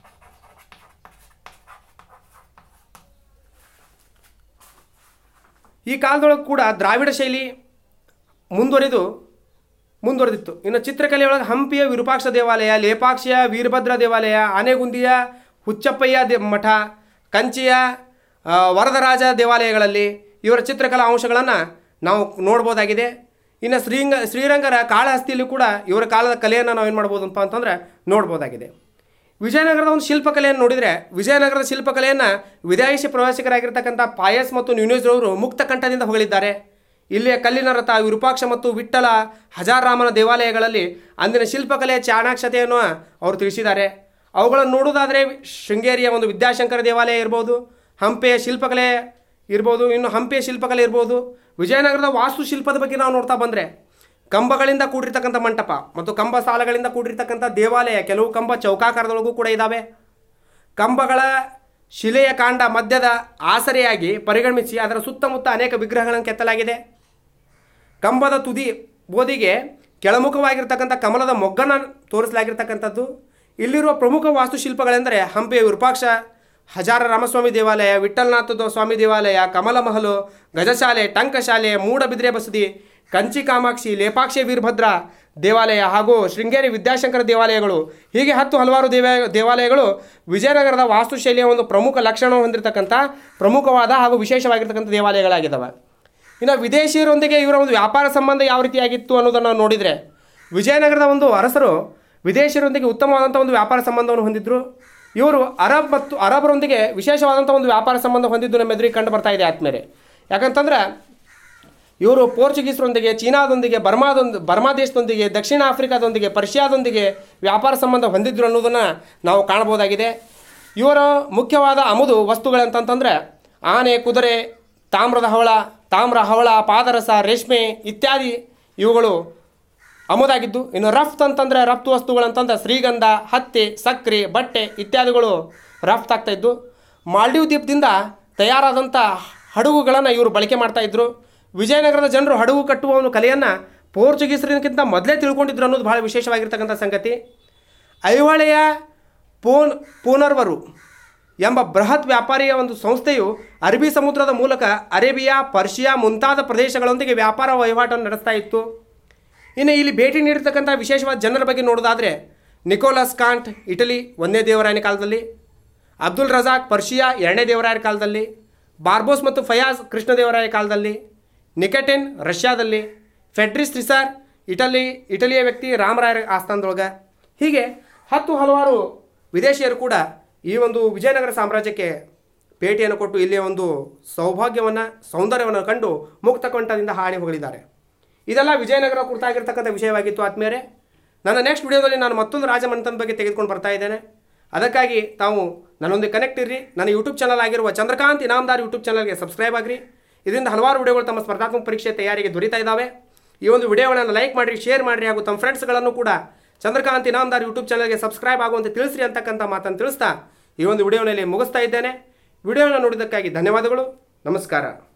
ಈ ಕಾಲದೊಳಗೆ ಕೂಡ ದ್ರಾವಿಡ ಶೈಲಿ ಮುಂದುವರಿದು ಮುಂದುವರೆದಿತ್ತು ಇನ್ನು ಚಿತ್ರಕಲೆಯೊಳಗೆ ಹಂಪಿಯ ವಿರೂಪಾಕ್ಷ ದೇವಾಲಯ ಲೇಪಾಕ್ಷಿಯ ವೀರಭದ್ರ ದೇವಾಲಯ ಆನೆಗುಂದಿಯ ಹುಚ್ಚಪ್ಪಯ್ಯ ದೇ ಮಠ ಕಂಚಿಯ ಆ, ವರದರಾಜ ದೇವಾಲಯಗಳಲ್ಲಿ ಇವರ ಚಿತ್ರಕಲಾ ಅಂಶಗಳನ್ನು ನಾವು ನೋಡ್ಬೋದಾಗಿದೆ ಇನ್ನು ಶ್ರೀರಂಗ ಶ್ರೀರಂಗರ ಕಾಳಹಸ್ತಿಯಲ್ಲಿ ಕೂಡ ಇವರ ಕಾಲದ ಕಲೆಯನ್ನು ನಾವು ಏನು ಮಾಡ್ಬೋದಪ್ಪ ಅಂತಂದ್ರೆ ನೋಡ್ಬೋದಾಗಿದೆ ವಿಜಯನಗರದ ಒಂದು ಶಿಲ್ಪಕಲೆಯನ್ನು ನೋಡಿದರೆ ವಿಜಯನಗರದ ಶಿಲ್ಪಕಲೆಯನ್ನು ವಿದೇಶಿ ಪ್ರವಾಸಿಗರಾಗಿರ್ತಕ್ಕಂಥ ಪಾಯಸ್ ಮತ್ತು ನ್ಯೂನ್ಯೂಸ್ ಅವರು ಮುಕ್ತ ಕಂಠದಿಂದ ಹೊಗಳಿದ್ದಾರೆ ಇಲ್ಲಿಯ ಕಲ್ಲಿನ ರಥ ವಿರೂಪಾಕ್ಷ ಮತ್ತು ವಿಠ್ಠಲ ಹಜಾರಾಮನ ದೇವಾಲಯಗಳಲ್ಲಿ ಅಂದಿನ ಶಿಲ್ಪಕಲೆಯ ಚಾಣಾಕ್ಷತೆಯನ್ನು ಅವರು ತಿಳಿಸಿದ್ದಾರೆ ಅವುಗಳನ್ನು ನೋಡುವುದಾದರೆ ಶೃಂಗೇರಿಯ ಒಂದು ವಿದ್ಯಾಶಂಕರ ದೇವಾಲಯ ಇರ್ಬೋದು ಹಂಪೆಯ ಶಿಲ್ಪಕಲೆ ಇರ್ಬೋದು ಇನ್ನು ಹಂಪೆಯ ಶಿಲ್ಪಕಲೆ ಇರ್ಬೋದು ವಿಜಯನಗರದ ವಾಸ್ತುಶಿಲ್ಪದ ಬಗ್ಗೆ ನಾವು ನೋಡ್ತಾ ಬಂದರೆ ಕಂಬಗಳಿಂದ ಕೂಡಿರ್ತಕ್ಕಂಥ ಮಂಟಪ ಮತ್ತು ಕಂಬ ಸಾಲಗಳಿಂದ ಕೂಡಿರ್ತಕ್ಕಂಥ ದೇವಾಲಯ ಕೆಲವು ಕಂಬ ಚೌಕಾಕಾರದೊಳಗೂ ಕೂಡ ಇದ್ದಾವೆ ಕಂಬಗಳ ಶಿಲೆಯ ಕಾಂಡ ಮಧ್ಯದ ಆಸರೆಯಾಗಿ ಪರಿಗಣಿಸಿ ಅದರ ಸುತ್ತಮುತ್ತ ಅನೇಕ ವಿಗ್ರಹಗಳನ್ನು ಕೆತ್ತಲಾಗಿದೆ ಕಂಬದ ತುದಿ ಬೋದಿಗೆ ಕೆಳಮುಖವಾಗಿರ್ತಕ್ಕಂಥ ಕಮಲದ ಮೊಗ್ಗನ್ನು ತೋರಿಸಲಾಗಿರ್ತಕ್ಕಂಥದ್ದು ಇಲ್ಲಿರುವ ಪ್ರಮುಖ ವಾಸ್ತುಶಿಲ್ಪಗಳೆಂದರೆ ಹಂಪೆಯ ವಿರೂಪಾಕ್ಷ ಹಜಾರ ರಾಮಸ್ವಾಮಿ ದೇವಾಲಯ ವಿಠ್ಠಲನಾಥ ಸ್ವಾಮಿ ದೇವಾಲಯ ಕಮಲ ಮಹಲು ಗಜಶಾಲೆ ಟಂಕಶಾಲೆ ಮೂಡಬಿದ್ರೆ ಬಸದಿ ಕಂಚಿ ಕಾಮಾಕ್ಷಿ ಲೇಪಾಕ್ಷಿ ವೀರಭದ್ರ ದೇವಾಲಯ ಹಾಗೂ ಶೃಂಗೇರಿ ವಿದ್ಯಾಶಂಕರ ದೇವಾಲಯಗಳು ಹೀಗೆ ಹತ್ತು ಹಲವಾರು ದೇವ ದೇವಾಲಯಗಳು ವಿಜಯನಗರದ ವಾಸ್ತುಶೈಲಿಯ ಒಂದು ಪ್ರಮುಖ ಲಕ್ಷಣ ಹೊಂದಿರತಕ್ಕಂಥ ಪ್ರಮುಖವಾದ ಹಾಗೂ ವಿಶೇಷವಾಗಿರ್ತಕ್ಕಂಥ ದೇವಾಲಯಗಳಾಗಿದ್ದಾವೆ ಇನ್ನು ವಿದೇಶಿಯರೊಂದಿಗೆ ಇವರ ಒಂದು ವ್ಯಾಪಾರ ಸಂಬಂಧ ಯಾವ ರೀತಿಯಾಗಿತ್ತು ಅನ್ನೋದನ್ನು ನಾವು ನೋಡಿದರೆ ವಿಜಯನಗರದ ಒಂದು ಅರಸರು ವಿದೇಶಿಯರೊಂದಿಗೆ ಉತ್ತಮವಾದಂಥ ಒಂದು ವ್ಯಾಪಾರ ಸಂಬಂಧವನ್ನು ಹೊಂದಿದ್ರು ಇವರು ಅರಬ್ ಮತ್ತು ಅರಬರೊಂದಿಗೆ ವಿಶೇಷವಾದಂಥ ಒಂದು ವ್ಯಾಪಾರ ಸಂಬಂಧ ಹೊಂದಿದ್ದು ನಮ್ಮ ಎದುರಿಗೆ ಕಂಡು ಬರ್ತಾ ಇದೆ ಆದ್ಮೇಲೆ ಯಾಕಂತಂದ್ರೆ ಇವರು ಪೋರ್ಚುಗೀಸರೊಂದಿಗೆ ಚೀನಾದೊಂದಿಗೆ ಬರ್ಮಾದೊಂದು ಬರ್ಮಾ ದೇಶದೊಂದಿಗೆ ದಕ್ಷಿಣ ಆಫ್ರಿಕಾದೊಂದಿಗೆ ಪರ್ಷಿಯಾದೊಂದಿಗೆ ವ್ಯಾಪಾರ ಸಂಬಂಧ ಹೊಂದಿದ್ರು ಅನ್ನೋದನ್ನು ನಾವು ಕಾಣಬಹುದಾಗಿದೆ ಇವರ ಮುಖ್ಯವಾದ ಆಮದು ವಸ್ತುಗಳಂತಂತಂದರೆ ಆನೆ ಕುದುರೆ ತಾಮ್ರದ ಹವಳ ತಾಮ್ರ ಹವಳ ಪಾದರಸ ರೇಷ್ಮೆ ಇತ್ಯಾದಿ ಇವುಗಳು ಆಮದಾಗಿದ್ದು ಇನ್ನು ರಫ್ತು ಅಂತಂದರೆ ರಫ್ತು ವಸ್ತುಗಳಂತಂದ್ರೆ ಶ್ರೀಗಂಧ ಹತ್ತಿ ಸಕ್ಕರೆ ಬಟ್ಟೆ ಇತ್ಯಾದಿಗಳು ರಫ್ತಾಗ್ತಾ ಇದ್ದು ಮಾಲ್ಡೀವ್ ದ್ವೀಪದಿಂದ ತಯಾರಾದಂಥ ಹಡಗುಗಳನ್ನು ಇವರು ಬಳಕೆ ಮಾಡ್ತಾ ಇದ್ರು ವಿಜಯನಗರದ ಜನರು ಹಡಗು ಕಟ್ಟುವ ಒಂದು ಕಲೆಯನ್ನು ಪೋರ್ಚುಗೀಸರಿಗಿಂತ ಮೊದಲೇ ತಿಳ್ಕೊಂಡಿದ್ರು ಅನ್ನೋದು ಬಹಳ ವಿಶೇಷವಾಗಿರ್ತಕ್ಕಂಥ ಸಂಗತಿ ಐಹೊಳೆಯ ಪೋನ್ ಪೂನರ್ವರು ಎಂಬ ಬೃಹತ್ ವ್ಯಾಪಾರಿಯ ಒಂದು ಸಂಸ್ಥೆಯು ಅರಬ್ಬಿ ಸಮುದ್ರದ ಮೂಲಕ ಅರೇಬಿಯಾ ಪರ್ಷಿಯಾ ಮುಂತಾದ ಪ್ರದೇಶಗಳೊಂದಿಗೆ ವ್ಯಾಪಾರ ವಹಿವಾಟನ್ನು ನಡೆಸ್ತಾ ಇತ್ತು ಇನ್ನು ಇಲ್ಲಿ ಭೇಟಿ ನೀಡಿರ್ತಕ್ಕಂಥ ವಿಶೇಷವಾದ ಜನರ ಬಗ್ಗೆ ನೋಡೋದಾದರೆ ನಿಕೋಲಸ್ ಕಾಂಟ್ ಇಟಲಿ ಒಂದನೇ ದೇವರಾಯನ ಕಾಲದಲ್ಲಿ ಅಬ್ದುಲ್ ರಜಾಕ್ ಪರ್ಷಿಯಾ ಎರಡನೇ ದೇವರಾಯರ ಕಾಲದಲ್ಲಿ ಬಾರ್ಬೋಸ್ ಮತ್ತು ಫಯಾಜ್ ಕೃಷ್ಣದೇವರಾಯ ಕಾಲದಲ್ಲಿ ನಿಕೆಟಿನ್ ರಷ್ಯಾದಲ್ಲಿ ಫೆಡ್ರಿಸ್ ರಿಸಾರ್ ಇಟಲಿ ಇಟಲಿಯ ವ್ಯಕ್ತಿ ರಾಮರಾಯರ ಆಸ್ಥಾನದೊಳಗೆ ಹೀಗೆ ಹತ್ತು ಹಲವಾರು ವಿದೇಶಿಯರು ಕೂಡ ಈ ಒಂದು ವಿಜಯನಗರ ಸಾಮ್ರಾಜ್ಯಕ್ಕೆ ಭೇಟಿಯನ್ನು ಕೊಟ್ಟು ಇಲ್ಲಿಯ ಒಂದು ಸೌಭಾಗ್ಯವನ್ನು ಸೌಂದರ್ಯವನ್ನು ಕಂಡು ಮುಕ್ತ ಕಂಠದಿಂದ ಹಾಡಿ ಹೋಗಲಿದ್ದಾರೆ ಇದೆಲ್ಲ ವಿಜಯನಗರ ಕುರಿತಾಗಿರ್ತಕ್ಕಂಥ ವಿಷಯವಾಗಿತ್ತು ಆದ್ಮೇಲೆ ನನ್ನ ನೆಕ್ಸ್ಟ್ ವಿಡಿಯೋದಲ್ಲಿ ನಾನು ಮತ್ತೊಂದು ರಾಜಮನೆತನದ ಬಗ್ಗೆ ತೆಗೆದುಕೊಂಡು ಬರ್ತಾ ಇದ್ದೇನೆ ಅದಕ್ಕಾಗಿ ತಾವು ನನ್ನೊಂದಿಗೆ ಕನೆಕ್ಟ್ ಇರ್ರಿ ನನ್ನ ಯೂಟ್ಯೂಬ್ ಚಾನಲ್ ಆಗಿರುವ ಚಂದ್ರಕಾಂತ್ ಇನಾಮದಾರ್ ಯೂಟ್ಯೂಬ್ ಚಾನಲ್ಗೆ ಸಬ್ಸ್ಕ್ರೈಬ್ ಆಗಿರಿ ಇದರಿಂದ ಹಲವಾರು ವಿಡಿಯೋಗಳು ತಮ್ಮ ಸ್ಪರ್ಧಾತ್ಮಕ ಪರೀಕ್ಷೆ ತಯಾರಿಗೆ ದೊರೀತಾ ಇದ್ದಾವೆ ಈ ಒಂದು ವಿಡಿಯೋಗಳನ್ನು ಲೈಕ್ ಮಾಡಿರಿ ಶೇರ್ ಮಾಡಿರಿ ಹಾಗೂ ತಮ್ಮ ಫ್ರೆಂಡ್ಸ್ಗಳನ್ನು ಕೂಡ ಚಂದ್ರಕಾಂತ್ ಇನಾಮದಾರ್ ಯೂಟ್ಯೂಬ್ ಚಾನಲ್ಗೆ ಸಬ್ಸ್ಕ್ರೈಬ್ ಆಗುವಂತೆ ತಿಳಿಸ್ರಿ ಅಂತಕ್ಕಂಥ ಮಾತನ್ನು ತಿಳಿಸ್ತಾ ಈ ಒಂದು ವಿಡಿಯೋನಲ್ಲಿ ಮುಗಿಸ್ತಾ ಇದ್ದೇನೆ ವಿಡಿಯೋನ ನೋಡಿದ್ದಕ್ಕಾಗಿ ಧನ್ಯವಾದಗಳು ನಮಸ್ಕಾರ